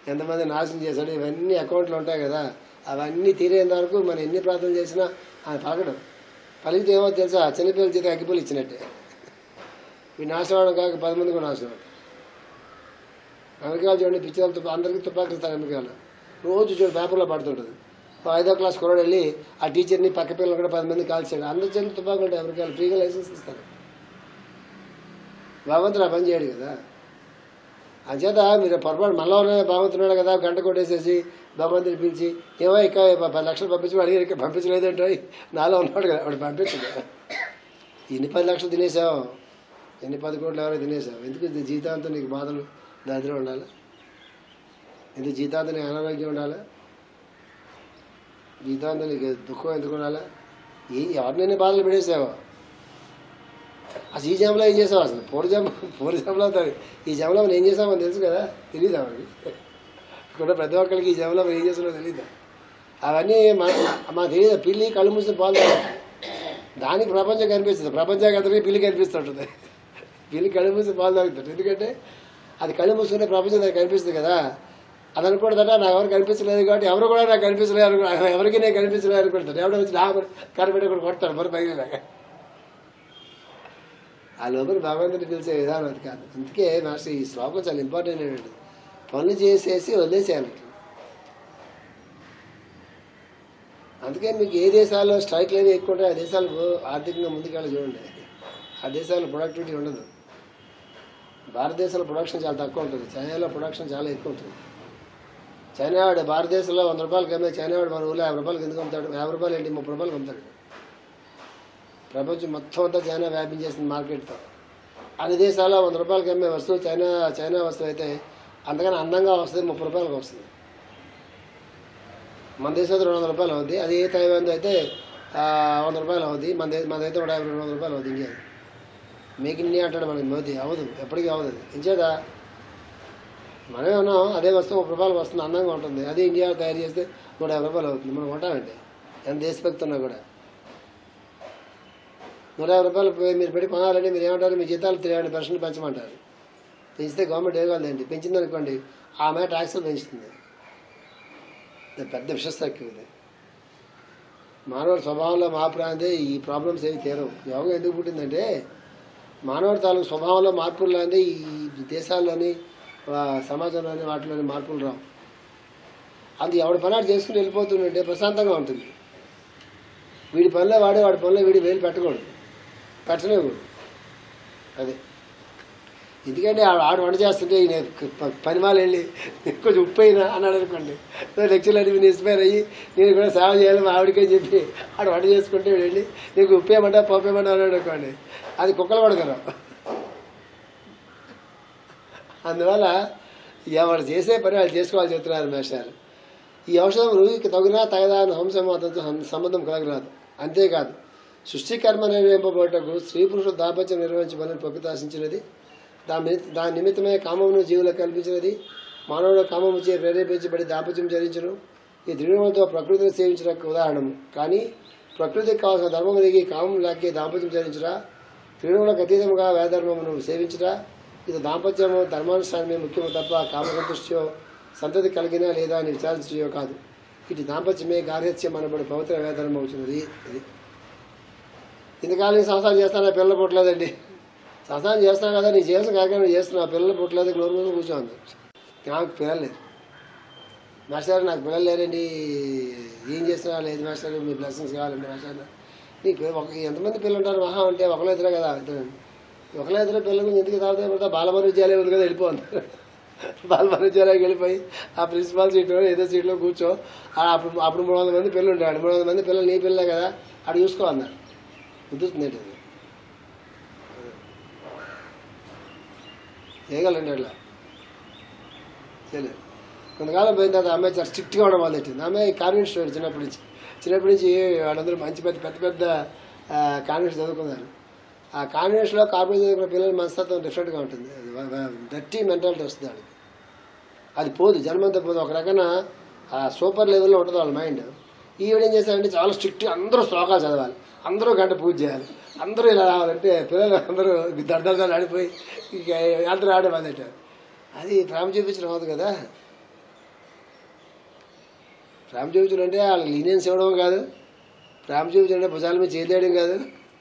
ఎంతమంది నాశనం చేశాడు ఇవన్నీ అకౌంట్లు ఉంటాయి కదా అవన్నీ తీరేంత వరకు మనం ఎన్ని ప్రార్థనలు చేసినా ఆయన పలకడం పలికితే ఏమో తెలుసా చిన్నపిల్లల చేత అగ్గిపులు ఇచ్చినట్టే ఈ నాశనం అవడం కాక పది మంది కూడా నాశనం అవుతారు. అమెరికాలో చూడండి పిచ్చిలు తుప్ప అందరికీ తుపాకులు ఇస్తారు అమెరికాలో రోజు చూడు పేపర్లో పడుతుంటుంది ఓ ఐదో క్లాస్ కురవాడు వెళ్ళి ఆ టీచర్ని పక్క పిల్లలు కూడా పది మంది కాల్చాడు అందరి చేతులు తుపాకులు ఉంటాయి అమెరికాలో ఫ్రీగా లైసెన్స్ ఇస్తారు భగవంతుడు ఆ పని చేయడు కదా అంచేత మీరు పొరపాటు మనలోనే భగవంతున్నాడు కదా గంట కొట్టేసేసి భగవంతుని పిలిచి ఏమో ఇక్కడ పది లక్షలు పంపించి అడిగి ఇక్కడ పంపించలేదంటే నాలో ఉన్నాడు కదా వాడు పంపించదు ఎన్ని పది లక్షలు తినేసావు ఎన్ని పది కోట్లు ఎవరో తినేసావు ఎందుకు ఇది జీవితాంతం నీకు బాధలు దారిద్ర్యం ఉండాలి ఎందుకు జీవితాంతం నీకు అనారోగ్యం ఉండాలి జీవితాంతం నీకు దుఃఖం ఎందుకు ఉండాలి ఏ ఎవరినైనా బాధలు పెడేసావు అసలు ఈ జంలో ఏం చేసావు అసలు పూర్వ జంబ పూర్వ జంలో అవుతుంది ఈ జంలో మనం ఏం చేసామో తెలుసు కదా తెలియదు మనకి ఇక్కడ ప్రతి ఒక్కరికి ఈ జంలో మనం ఏం చేసామో తెలియదు అవన్నీ మా మాకు తెలియదు పిల్లి కళ్ళు మూసిన పాలు తాగదు. దానికి ప్రపంచం కనిపిస్తుంది ప్రపంచానికి అందరికీ పిల్లి కనిపిస్తుంటుంది పిల్లి కళ్ళు మూసి పాలు తాగుతుంది ఎందుకంటే అది కళ్ళు మూసుకునే ప్రపంచం దానికి కనిపిస్తుంది కదా అది అనుకుంటుందట నాకు ఎవరు కనిపించలేదు కాబట్టి ఎవరు కూడా నాకు కనిపించలేదు అనుకో ఎవరికి నేను కనిపించలేదు అనుకుంటాను ఎవడో వచ్చి నా కనిపెట్టి కూడా కొడతాడు మరి పైన ఆ లోపల భగవంతుని పిలిచే విధానం అది కాదు అందుకే మాస్టర్ ఈ శ్లోకం చాలా ఇంపార్టెంట్ ఏంటంటే పనులు చేసేసి వదిలేసేయాలి ఇట్లా. అందుకే మీకు ఏ దేశాల్లో స్ట్రైక్లు ఏవి ఎక్కువ ఉంటాయి ఆ దేశాలకు ఆర్థికంగా ముందుకెళ్ళి చూడండి ఆ దేశాల్లో ప్రొడక్టివిటీ ఉండదు భారతదేశంలో ప్రొడక్షన్ చాలా తక్కువ ఉంటుంది చైనాలో ప్రొడక్షన్ చాలా ఎక్కువ ఉంటుంది చైనా వాడు భారతదేశంలో వంద రూపాయలకి అమ్మే చైనా వాడు మన ఊళ్ళో యాభై రూపాయలకి ఎందుకు అమ్ముతాడు యాభై రూపాయలు ఏంటి ముప్పై రూపాయలకి అమ్ముతాడు ప్రపంచం మొత్తం అంతా చైనా వ్యాపించేసింది మార్కెట్తో అన్ని దేశాల్లో వంద రూపాయలకి అమ్మే వస్తువు చైనా చైనా వస్తువు అయితే అంతకన్నా అందంగా వస్తుంది ముప్పై రూపాయలకు వస్తుంది మన దేశంలో రెండు వందల రూపాయలు అవుద్ది అది ఏ తైవాన్ అయితే ఆ, వంద రూపాయలు అవుద్ది మన దే మన అయితే నూట యాభై రెండు వందల రూపాయలు అవుద్ది ఇంకేది మేక్ ఇన్ ఇండియా అంటాడు మనకి మోదీ అవదు ఎప్పటికీ అవదు అది ఇంచేత మనమే ఉన్నాం అదే వస్తువు ముప్పై రూపాయలకు వస్తుంది అందంగా ఉంటుంది అదే ఇండియా తయారు చేస్తే నూట యాభై రూపాయలు అవుతుంది మనం కొంటామంటే ఎంత దేశభక్తి ఉన్నా కూడా నూట యాభై రూపాయలు పోయి మీరు పెట్టి కొనాలంటే మీరు ఏమంటారు మీ జీతాలు త్రీ హండ్రెడ్ పర్సెంట్ పెంచమంటారు పెంచితే గవర్నమెంట్ ఏం కాదండి పెంచింది అనుకోండి ఆమె ట్యాక్సులు పెంచుతుంది ఇది పెద్ద విషస్తక్కి ఇది మానవుడి స్వభావంలో మార్పు రాందే ఈ ప్రాబ్లమ్స్ ఏమి తీరవు యోగం ఎందుకు పుట్టిందంటే మానవుడి తాలూకు స్వభావంలో మార్పులు రాందే ఈ దేశాల్లోని ఆ, సమాజంలోని వాటిలోని మార్పులు రావు అది ఎవడి పని ఆడు చేసుకుని వెళ్ళిపోతుందంటే ప్రశాంతంగా ఉంటుంది వీడి పనిలో వాడే వాడి పనిలో వీడి వేలు పెట్టకూడదు పెట్టలేకూడదు అదే ఎందుకంటే ఆడు ఆడు వంట చేస్తుంటే ఈయన ప- పనిమాల వెళ్ళి కొంచెం ఉప్పు అయినా అన్నాడు అనుకోండి లెక్చర్లు అడిగి ఇన్స్పైర్ అయ్యి నేను కూడా సేవ చేయాలి మా ఆవిడకే చెప్పి ఆడు వంట చేసుకుంటే వీడు వెళ్ళి నీకు ఉప్పు ఏమంటా పప్పు ఏమంటా అన్నాడు అనుకోండి అది కుక్కలు పడగలరు అందువల్ల ఎవరు చేసే పని వాళ్ళు చేసుకోవాలి చెప్తున్నారు మేషారు ఈ ఔషధం రోగికి తగునా తగదా అని హంసమాతంతో సం- సంబంధం కలగరాదు అంతేకాదు సృష్టికర్మ నిర్వహింపబడటకు స్త్రీ పురుషుడు దాపత్యం నిర్వహించమని ప్రకృతి ఆశించినది దాని నిమిత్త- దాని నిమిత్తమే కామమును జీవులకు కల్పించినది మానవుడు కామము చే ప్రేరేపించబడి దాపత్యం చరించను ఈ దృఢములతో ప్రకృతిని సేవించడానికి ఉదాహరణము కానీ ప్రకృతికి కావాల్సిన ధర్మము దిగి కామం లాక్కి దాంపత్యం చరించరా త్రిణములకు అతీతముగా వేధర్మమును సేవించరా ఇది దాంపత్యము ధర్మానుష్ఠానమే ముఖ్యము తప్ప కామసంతుష్టియో సంతతి కలిగినా లేదా అని విచారించయో కాదు ఇటు దాంపత్యమే గార్హత్యం అనబడి పవిత్ర వేధర్మం అవుతున్నది ఇది ఇంతకాలం సంసారం చేస్తానా పిల్లలు పుట్టలేదండి సంసారం చేస్తున్నావు కదా నీ చేసిన కాక నువ్వు చేస్తున్నావు పిల్లలు పుట్టలేదు నోరు మీద కూర్చోంది నాకు పిల్లలు లేరు మాస్టర్ నాకు పిల్లలు లేరండి ఏం చేస్తున్నా లేదు మాస్టర్ మీ బ్లెస్సింగ్స్ కావాలండి మాస్టర్ నీకు ఒక ఎంతమంది పిల్లలు ఉంటారు మహా అంటే ఒకళ్ళు ఇద్దరే కదా ఇద్దరు ఒకళ్ళ ఇద్దరు పిల్లల గురించి ఎందుకు తాగుతాయి పడతా బాలమర విద్యాలయం ఉంది కదా వెళ్ళిపోండి బాలమర విద్యాలయానికి వెళ్ళిపోయి ఆ ప్రిన్సిపాల్ సీట్లో ఏదో సీట్లో కూర్చో ఆ అప్పుడు అప్పుడు మూడు వందల మంది పిల్లలు ఉంటాడు మూడు వందల మంది పిల్లలు నీ పిల్లలే కదా అక్కడ చూసుకో అన్నాడు కుదురుతుంది ఏంటి అది చేయగలండి అట్లా చేయలేదు కొంతకాలం పోయిన తర్వాత అమ్మాయి చాలా స్ట్రిక్ట్గా ఉండడం మొదలెట్టింది అమ్మాయి కాన్వెంట్ స్టూడెంట్ చిన్నప్పటి నుంచి చిన్నప్పటి నుంచి వాళ్ళందరూ మంచి పెద్ద పెద్ద పెద్ద కాన్వెంట్స్ చదువుకున్నారు ఆ కాన్వెంట్స్లో కార్పొరేట్ చదువుకున్న పిల్లల మనస్తత్వం డిఫరెంట్గా ఉంటుంది డర్టీ మెంటాలిటీ వస్తుంది వాళ్ళకి అది పోదు జన్మంతా పోదు ఒక రకమైన సూపర్ లెవెల్లో ఉంటుంది వాళ్ళ మైండ్ ఈవిడ ఏం చేశారంటే చాలా స్ట్రిక్ట్ అందరూ శ్లోకాలు చదవాలి అందరూ గంట పూజ చేయాలి అందరూ ఇలా రావాలంటే పిల్లలు అందరూ దర్దర్దాలు ఆడిపోయి ఇక అందరూ ఆడే మొదలెట్టారు అది ప్రేమ చూపించడం అవుతుంది కదా ప్రేమ చూపించడం అంటే వాళ్ళకి లీనియన్స్ ఇవ్వడం కాదు ప్రేమ చూపించడం అంటే భుజాల మీద చేయలేయడం కాదు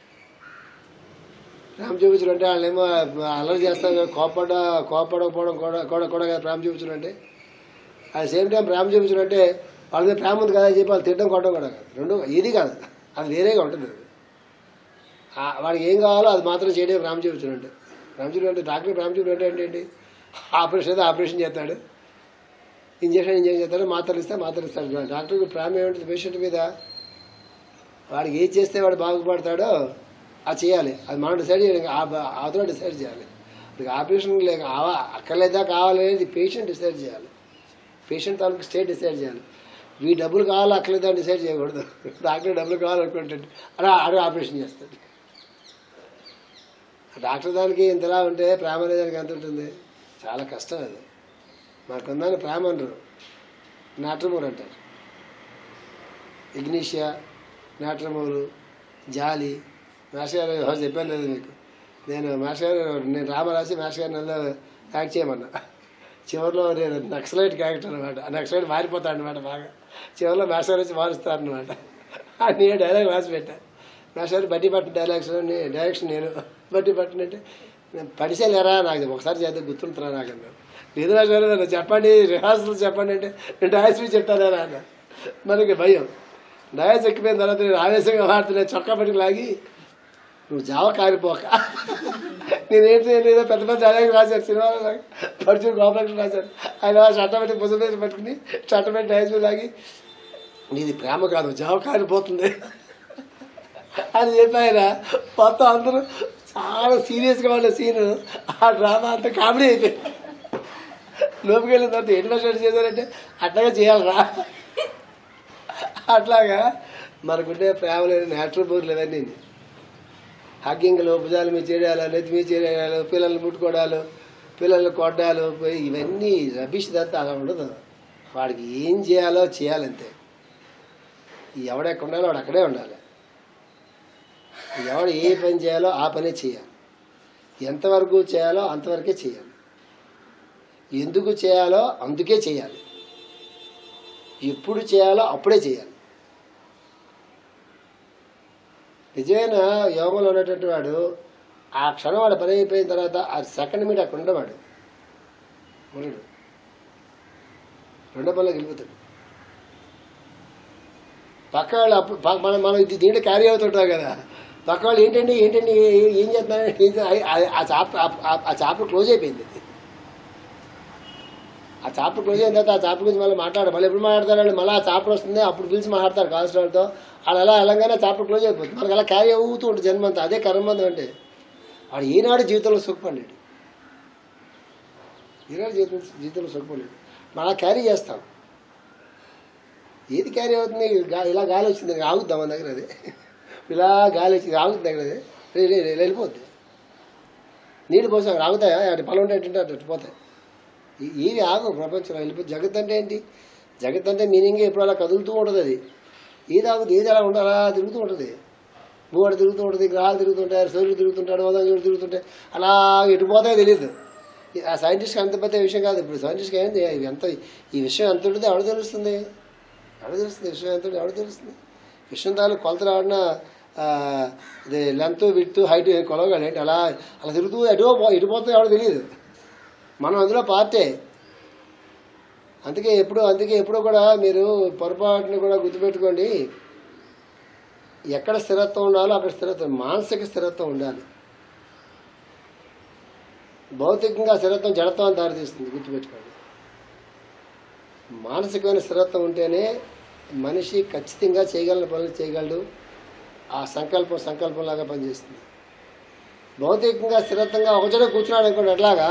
ప్రేమ చూపించడం అంటే వాళ్ళేమో అల్లరి చేస్తారు కోపడ కోపడకపోవడం కూడా కూడా కూడా కాదు ప్రేమ చూపించడం అంటే అట్ సేమ్ టైం ప్రేమ చూపించడం అంటే వాళ్ళ మీద ప్రేమ ఉంది కదా అని చెప్పి వాళ్ళు తిట్టడం కొట్టడం కూడా కాదు రెండు ఏది కాదు అది వేరేగా ఉంటుంది అది. ఆ వాడికి ఏం కావాలో అది మాత్రం చేయడం ప్రేమ చూపించడం అంటే ప్రేమ చూపించడం అంటే డాక్టర్ ప్రేమ చూపించడం అంటే ఏంటి ఆపరేషన్ అయితే ఆపరేషన్ చేస్తాడు ఇంజక్షన్ ఇంజక్షన్ చేస్తాడు మాత్రలు ఇస్తే మాత్రలు ఇస్తాడు డాక్టర్కి ప్రేమ ఏమిటి పేషెంట్ మీద వాడికి ఏది చేస్తే వాడు బాగుపడతాడో అది చేయాలి అది మనం డిసైడ్ చేయాలి ఇంకా ఆ- అవతల డిసైడ్ చేయాలి అది ఆపరేషన్ లేక ఆవ- అక్కర్లేదా కావాలనేది పేషెంట్ డిసైడ్ చేయాలి పేషెంట్ తాలూకు స్టేట్ డిసైడ్ చేయాలి వీ డబ్బులు కావాలా అక్కర్లేదా అని డిసైడ్ చేయకూడదు డాక్టర్ డబ్బులు కావాలనుకుంటే అలా ఆడు ఆపరేషన్ చేస్తాడు డాక్టర్ దానికి ఇంతలా ఉంటే ప్రేమ అనే దానికి ఎంత ఉంటుంది చాలా కష్టం అది మాకుందని ప్రేమ అనరు నాట్రమూరు అంటారు ఇగ్నీషియా నాట్రమూరు జాలి మాస్టర్ గారు ఎవరు చెప్పాను లేదు మీకు నేను మాస్టర్ గారు నేను డ్రామా రాసి మాస్టర్ గారు నన్ను యాక్ట్ చేయమన్నా చివరిలో నేను నక్సలైట్ క్యారెక్టర్ అనమాట ఆ నక్సలైట్ మారిపోతాను అనమాట బాగా చివరిలో మాస్టర్ గారు వచ్చి మారుస్తాను అనమాట నేను డైలాగ్ రాసి పెట్టా మాస్టర్ గారు బట్టి పట్టిన డైలాగ్స్ డైరెక్షన్ నేను బట్టి పట్టిన అంటే నేను పడిసేలేరా నాకు ఒకసారి చేస్తే గుర్తుంటారా నాకు అన్నాడు లేదు మాస్టర్ గారు నన్ను చెప్పండి రిహార్సల్ చెప్పండి అంటే నేను డయాస్ మీద చెప్తానేరా అన్న మనకి భయం డయాస్ ఎక్కిపోయిన తర్వాత నేను ఆవేశంగా మాడుతున్నా చొక్కా పట్టుకు లాగి నువ్వు జావ కారిపోక నేనేం చేయలేదు పెద్ద పెద్ద డైలాగ్ రాశారు సినిమాలో నాకు పడుచు గోపాలకృష్ణ రాశారు ఆయన చట్టబెట్టి భుజం మీద పట్టుకుని చట్టబెట్టి డైస్ మీద లాగి నీది ప్రేమ కాదు జావ కారిపోతుంది అని చెప్పి ఆయన మొత్తం అందరూ చాలా సీరియస్గా ఉన్న సీను ఆ డ్రామా అంతా కామెడీ అయిపోయింది లోపుకి వెళ్ళిన తర్వాత ఎన్ని వర్షాలు చేశారంటే అట్లాగే చేయాలరా అట్లాగా మనకుండే ప్రేమ లేని నేచురల్ బోర్లు ఇవన్నీ హగ్గింగ్లు భుజాలు మీ చేయాలి నెత్తి మీ చేయాలి పిల్లల్ని ముట్టుకోవడాలు పిల్లల్ని కొట్టాలు ఇవన్నీ రబిష్ అంతా అలా ఉండదు వాడికి ఏం చేయాలో చేయాలంతే ఎవడెక్కడ ఉండాలో వాడు అక్కడే ఉండాలి ఎవడు ఏ పని చేయాలో ఆ పనే చేయాలి ఎంతవరకు చేయాలో అంతవరకే చేయాలి ఎందుకు చేయాలో అందుకే చేయాలి ఎప్పుడు చేయాలో అప్పుడే చేయాలి నిజమైన యోగంలో ఉన్నటువంటి వాడు ఆ క్షణం వాడు పని అయిపోయిన తర్వాత ఆ సెకండ్ మీద అక్కడ ఉండవాడు ఉండడు రెండో పనిలోకి వెళ్ళిపోతాడు పక్క వాళ్ళు అప్పుడు ప- మనం మనం ఇది దీంట్లో క్యారీ అవుతుంటాం కదా పక్క వాళ్ళు ఏంటండి ఏంటండి ఏ- ఏం చేస్తున్నారు ఏం చేస్తున్నారు? ఆ- ఆ చాప్టర్ ఆ చాప్టర్ క్లోజ్ అయిపోయింది ఆ చాప్టర్ క్లోజ్ అయిన తర్వాత ఆ చాప్టర్ గురించి మళ్ళీ మాట్లాడు మళ్ళీ ఎప్పుడు మాట్లాడతారు మళ్ళీ ఆ చాప్టర్ వస్తుంది అప్పుడు పిలిచి మాట్లాడతారు కాన్స్టర్తో వాళ్ళు అలా వెళ్ళంగానే చాప్టర్ క్లోజ్ అయిపోతుంది మనకు అలా క్యారీ అవుతూ ఉంటుంది జన్మంతా అదే కర్మంతం అంటే వాడు ఈనాడు జీవితంలో సుఖపడ్డాడు ఈనాడు జీవితం జీవితంలో సుఖపడ్డాడు మనం అలా క్యారీ చేస్తాం ఏది క్యారీ అవుతుంది గా- ఇలా గాలి వచ్చింది ఆగుద్దాం మన దగ్గర అది ఇలా గాలి వచ్చింది ఆగుతుంది దగ్గర అది రే- రే- రే- వెళ్ళిపోద్ది నీళ్ళు పోసాం ఆగుతాయా అటు పొలం ఉంటే అటు అటు పోతాయి ఈ- ఏవి ఆగు ప్రపంచంలో వెళ్ళిపోయి జగత్ అంటే ఏంటి జగత్ అంటే మీనింగ్ ఎప్పుడు అలా కదులుతూ ఉంటుంది అది ఏది ఆగుతుంది ఏది అలా ఉండాలా తిరుగుతూ ఉంటుంది భూవాడు తిరుగుతూ ఉంటుంది గ్రహాలు తిరుగుతుంటాయి సూర్యుడు తిరుగుతుంటాడు ఉదయం తిరుగుతుంటాయి అలా ఎటు పోతాయో తెలియదు ఈ- ఆ సైంటిస్ట్కి అంత పెద్ద విషయం కాదు ఇప్పుడు సైంటిస్ట్కి ఏంది ఇవి ఎంత ఈ విషయం ఎంత ఉంటుంది ఎవడు తెలుస్తుంది ఎవడు తెలుస్తుంది ఈ విషయం ఎంత ఉంటుంది ఎవడు తెలుస్తుంది విషయం తాలూకు కొలతలు ఆడిన ఇది లెంత్ విత్ హైట్ కొలవగానే ఏంటి అలా అలా తిరుగుతూ ఎటు పో- ఎటు పోతుందో ఎవడో తెలియదు మనం అందులో పార్టే అందుకే ఎప్పుడు అందుకే ఎప్పుడు కూడా మీరు పొరపాటుని కూడా గుర్తుపెట్టుకోండి ఎక్కడ స్థిరత్వం ఉండాలో అక్కడ స్థిరత్వం మానసిక స్థిరత్వం ఉండాలి భౌతికంగా స్థిరత్వం జడత్వం దారితీస్తుంది గుర్తుపెట్టుకోండి మానసికమైన స్థిరత్వం ఉంటేనే మనిషి ఖచ్చితంగా చేయగలిగిన పనులు చేయగలడు ఆ సంకల్పం సంకల్పంలాగా పనిచేస్తుంది భౌతికంగా స్థిరత్వంగా ఒకచోట కూర్చున్నాడు అనుకోండి అట్లాగా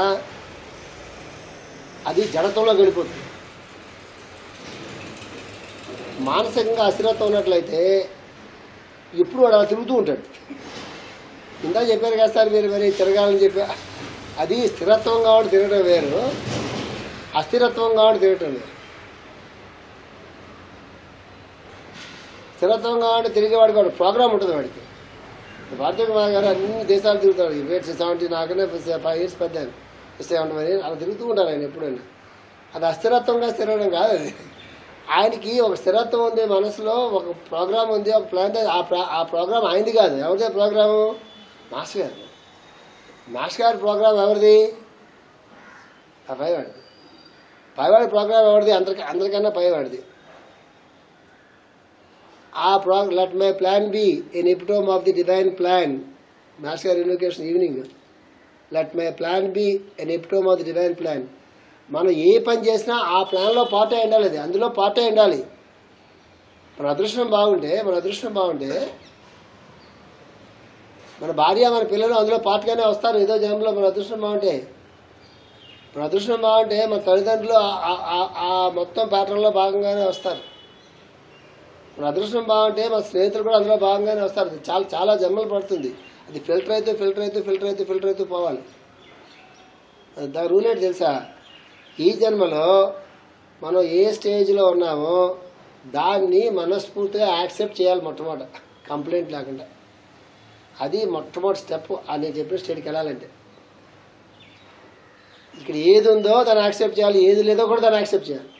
అది జడత్వంలో గడిపోతుంది మానసికంగా అస్థిరత్వం ఉన్నట్లయితే ఎప్పుడు వాడు అలా తిరుగుతూ ఉంటాడు ఇందా చెప్పారు కదా సార్ మీరు మరి తిరగాలని చెప్పి అది స్థిరత్వం కాబట్టి తిరగడం వేరు అస్థిరత్వం కాబట్టి తిరగటం వేరు స్థిరత్వం కాబట్టి తిరిగేవాడికి వాడు ప్రోగ్రామ్ ఉంటుంది వాడికి భారతీయ కుమార్ గారు అన్ని దేశాలు తిరుగుతాడు వెయిట్ సెవెంటీ నాకనే ఫైవ్ ఇయర్స్ పెద్ద సెవెంటీ ఫైవ్ అలా తిరుగుతూ ఉంటారు ఆయన ఎప్పుడైనా అది అస్థిరత్వంగా స్థిరడం కాదు అది ఆయనకి ఒక స్థిరత్వం ఉంది మనసులో ఒక ప్రోగ్రామ్ ఉంది ఒక ప్లాన్ ఆ ప్రా ఆ ప్రోగ్రామ్ ఆయనది కాదు ఎవరిదే ప్రోగ్రాము మాస్టర్ గారు మాస్టర్ గారి ప్రోగ్రామ్ ఎవరిది ఆ పైవాడిది పైవాడి ప్రోగ్రామ్ ఎవరిది అందరికి అందరికన్నా పైవాడిది ఆ ప్రో let my plan be an epitome of the divine plan master గారి invocation evening let my plan be an epitome of the divine plan మనం ఏ పని చేసినా ఆ ప్లాన్లో పార్టే ఉండాలి అది అందులో పార్టే ఉండాలి మన అదృష్టం బాగుంటే మన అదృష్టం బాగుంటే మన భార్య మన పిల్లలు అందులో పార్ట్గానే వస్తారు ఏదో జన్మలో మన అదృష్టం బాగుంటే మన అదృష్టం బాగుంటే మన తల్లిదండ్రులు ఆ- ఆ- ఆ- ఆ మొత్తం ప్యాటర్న్లో భాగంగానే వస్తారు మన అదృష్టం బాగుంటే మన స్నేహితులు కూడా అందులో భాగంగానే వస్తారు అది చాలా చాలా జన్మలు పడుతుంది అది ఫిల్టర్ అయితే ఫిల్టర్ అయితే ఫిల్టర్ అయితే ఫిల్టర్ అయితే పోవాలి అది దాని రూల్ ఏంటి తెలుసా ఈ జన్మలో మనం ఏ స్టేజ్లో ఉన్నామో దాన్ని మనస్ఫూర్తిగా యాక్సెప్ట్ చేయాలి మొట్టమొదట కంప్లైంట్ లేకుండా అది మొట్టమొదటి స్టెప్ అని నేను చెప్పిన స్టేట్కి వెళ్ళాలంటే ఇక్కడ ఏది ఉందో దాన్ని యాక్సెప్ట్ చేయాలి ఏది లేదో కూడా దాన్ని యాక్సెప్ట్ చేయాలి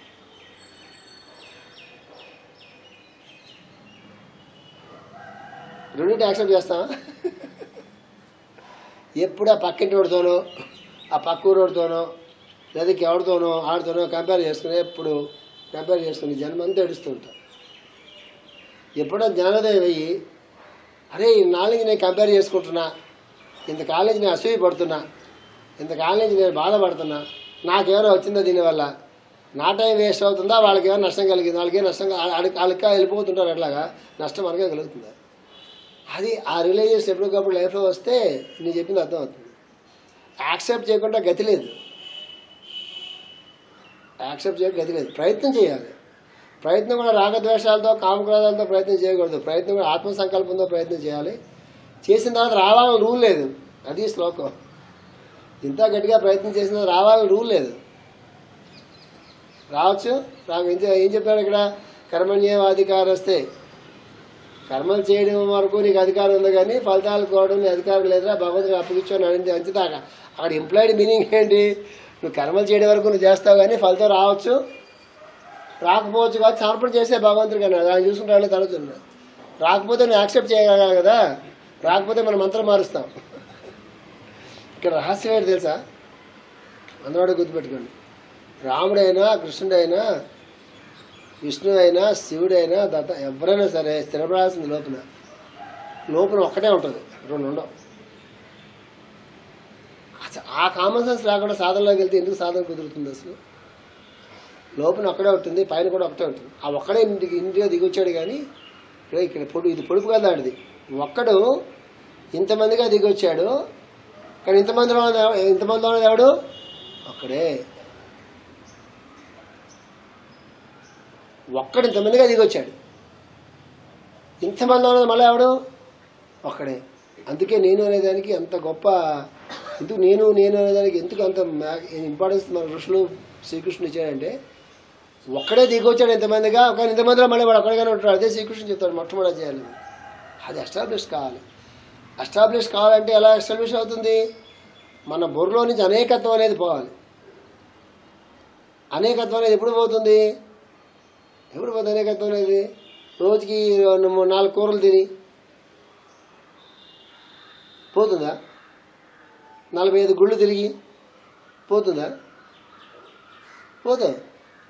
రెండింటి యాక్సెప్ట్ చేస్తావా ఎప్పుడు ఆ పక్కింటి వాడితోనో ఆ పక్క ఊరోడితోనో లేదా ఎవరితోనో ఆడితోనో కంపేర్ చేసుకుని ఎప్పుడు కంపేర్ చేసుకుని జన్మంతా ఏడుస్తూ ఉంటాం ఎప్పుడో జ్ఞానోదయం అయ్యి అరే ఈ నాలుగు నేను కంపేర్ చేసుకుంటున్నా ఇంతకాలం నుంచి నేను అసూయ పడుతున్నా ఇంతకాలం నుంచి నేను బాధపడుతున్నా నాకేమైనా వచ్చిందా దీనివల్ల నా టైం వేస్ట్ అవుతుందా వాళ్ళకి ఏమైనా నష్టం కలిగింది వాళ్ళకి ఏమైనా నష్టం వాళ్ళకి వెళ్ళిపోతుంటారు అట్లాగా నష్టం మనకే కలుగుతుందా అది ఆ రిలేషన్స్ ఎప్పటికప్పుడు లైఫ్లో వస్తే నేను చెప్పింది అర్థం అవుతుంది యాక్సెప్ట్ చేయకుండా గతి లేదు యాక్సెప్ట్ చేయక గతి లేదు ప్రయత్నం చేయాలి ప్రయత్నం కూడా రాగద్వేషాలతో కామక్రోధాలతో ప్రయత్నం చేయకూడదు ప్రయత్నం కూడా ఆత్మ సంకల్పంతో ప్రయత్నం చేయాలి చేసిన తర్వాత రావాలని రూల్ లేదు అది శ్లోకం ఇంత గట్టిగా ప్రయత్నం చేసిన తర్వాత రావాలని రూల్ లేదు రావచ్చు రాక ఏం చె- ఏం చెప్పాడు ఇక్కడ కర్మణ్యవాధికారస్తే కర్మలు చేయడం వరకు నీకు అధికారం ఉంది కానీ ఫలితాలు కోవడం నీ అధికారం లేదురా భగవంతుడు అప్పగించని అనింది అంచుదాకా అక్కడ ఎంప్లాయిడ్ మీనింగ్ ఏంటి నువ్వు కర్మలు చేయడం వరకు నువ్వు చేస్తావు కానీ ఫలితం రావచ్చు రాకపోవచ్చు కాబట్టి సమర్పణ చేసే భగవంతుడు కానీ ఆయన చూసుకుంటాడని తడుతున్నాడు రాకపోతే నువ్వు యాక్సెప్ట్ చేయగలగాలి కదా రాకపోతే మనం మంత్రం మారుస్తాం ఇక్కడ రహస్యం ఏంటి తెలుసా అందరూ గుర్తుపెట్టుకోండి రాముడైనా కృష్ణుడైనా విష్ణు అయినా శివుడైనా దత్త ఎవరైనా సరే స్థిరపడాల్సింది లోపల లోపల ఒక్కటే ఉంటుంది రెండు ఉండవు అస- ఆ కామన్ సెన్స్ లేకుండా సాధనలోకి వెళ్తే ఎందుకు సాధన కుదురుతుంది అసలు లోపల ఒక్కడే ఉంటుంది పైన కూడా ఒకటే ఉంటుంది ఆ ఒక్కడే ఇంటికి ఇంటిగా దిగొచ్చాడు కానీ ఇప్పుడు ఇక్కడ పొడు ఇది పొడుపు కదా ఆడిది ఒక్కడు ఇంతమందిగా దిగొచ్చాడు కానీ ఇంతమందిలో ఉన్నది ఎవ- ఇంతమందిలో ఉన్నది ఎవడు ఒక్కడే ఒక్కడు ఇంతమందిగా దిగొచ్చాడు ఇంతమంది ఉన్నది మళ్ళీ ఎవడు ఒక్కడే అందుకే నేను అనేదానికి అంత గొప్ప ఎందుకు నేను నేను అనేదానికి ఎందుకు అంత ఇంపార్టెన్స్ మన ఋషులు శ్రీకృష్ణుడు ఇచ్చాడంటే ఒక్కడే దిగొచ్చాడు ఇంతమందిగా కానీ ఇంతమందిలో మళ్ళీ వాడు ఒక్కడిగానే ఉంటాడు అదే శ్రీకృష్ణుడు చెప్తాడు మొట్టమొదటి చేయాలి అది ఎస్టాబ్లిష్ కావాలి ఎస్టాబ్లిష్ కావాలంటే ఎలా ఎస్టాబ్లిష్ అవుతుంది మన బుర్రలో నుంచి అనేకత్వం అనేది పోవాలి అనేకత్వం అనేది ఎప్పుడు పోతుంది ఎప్పుడు పోతుంది అనేకత్వం అనేది రోజుకి రెండు మూడు నాలుగు కూరలు తిని పోతుందా నలభై ఐదు గుళ్ళు తిరిగి పోతుందా పోదు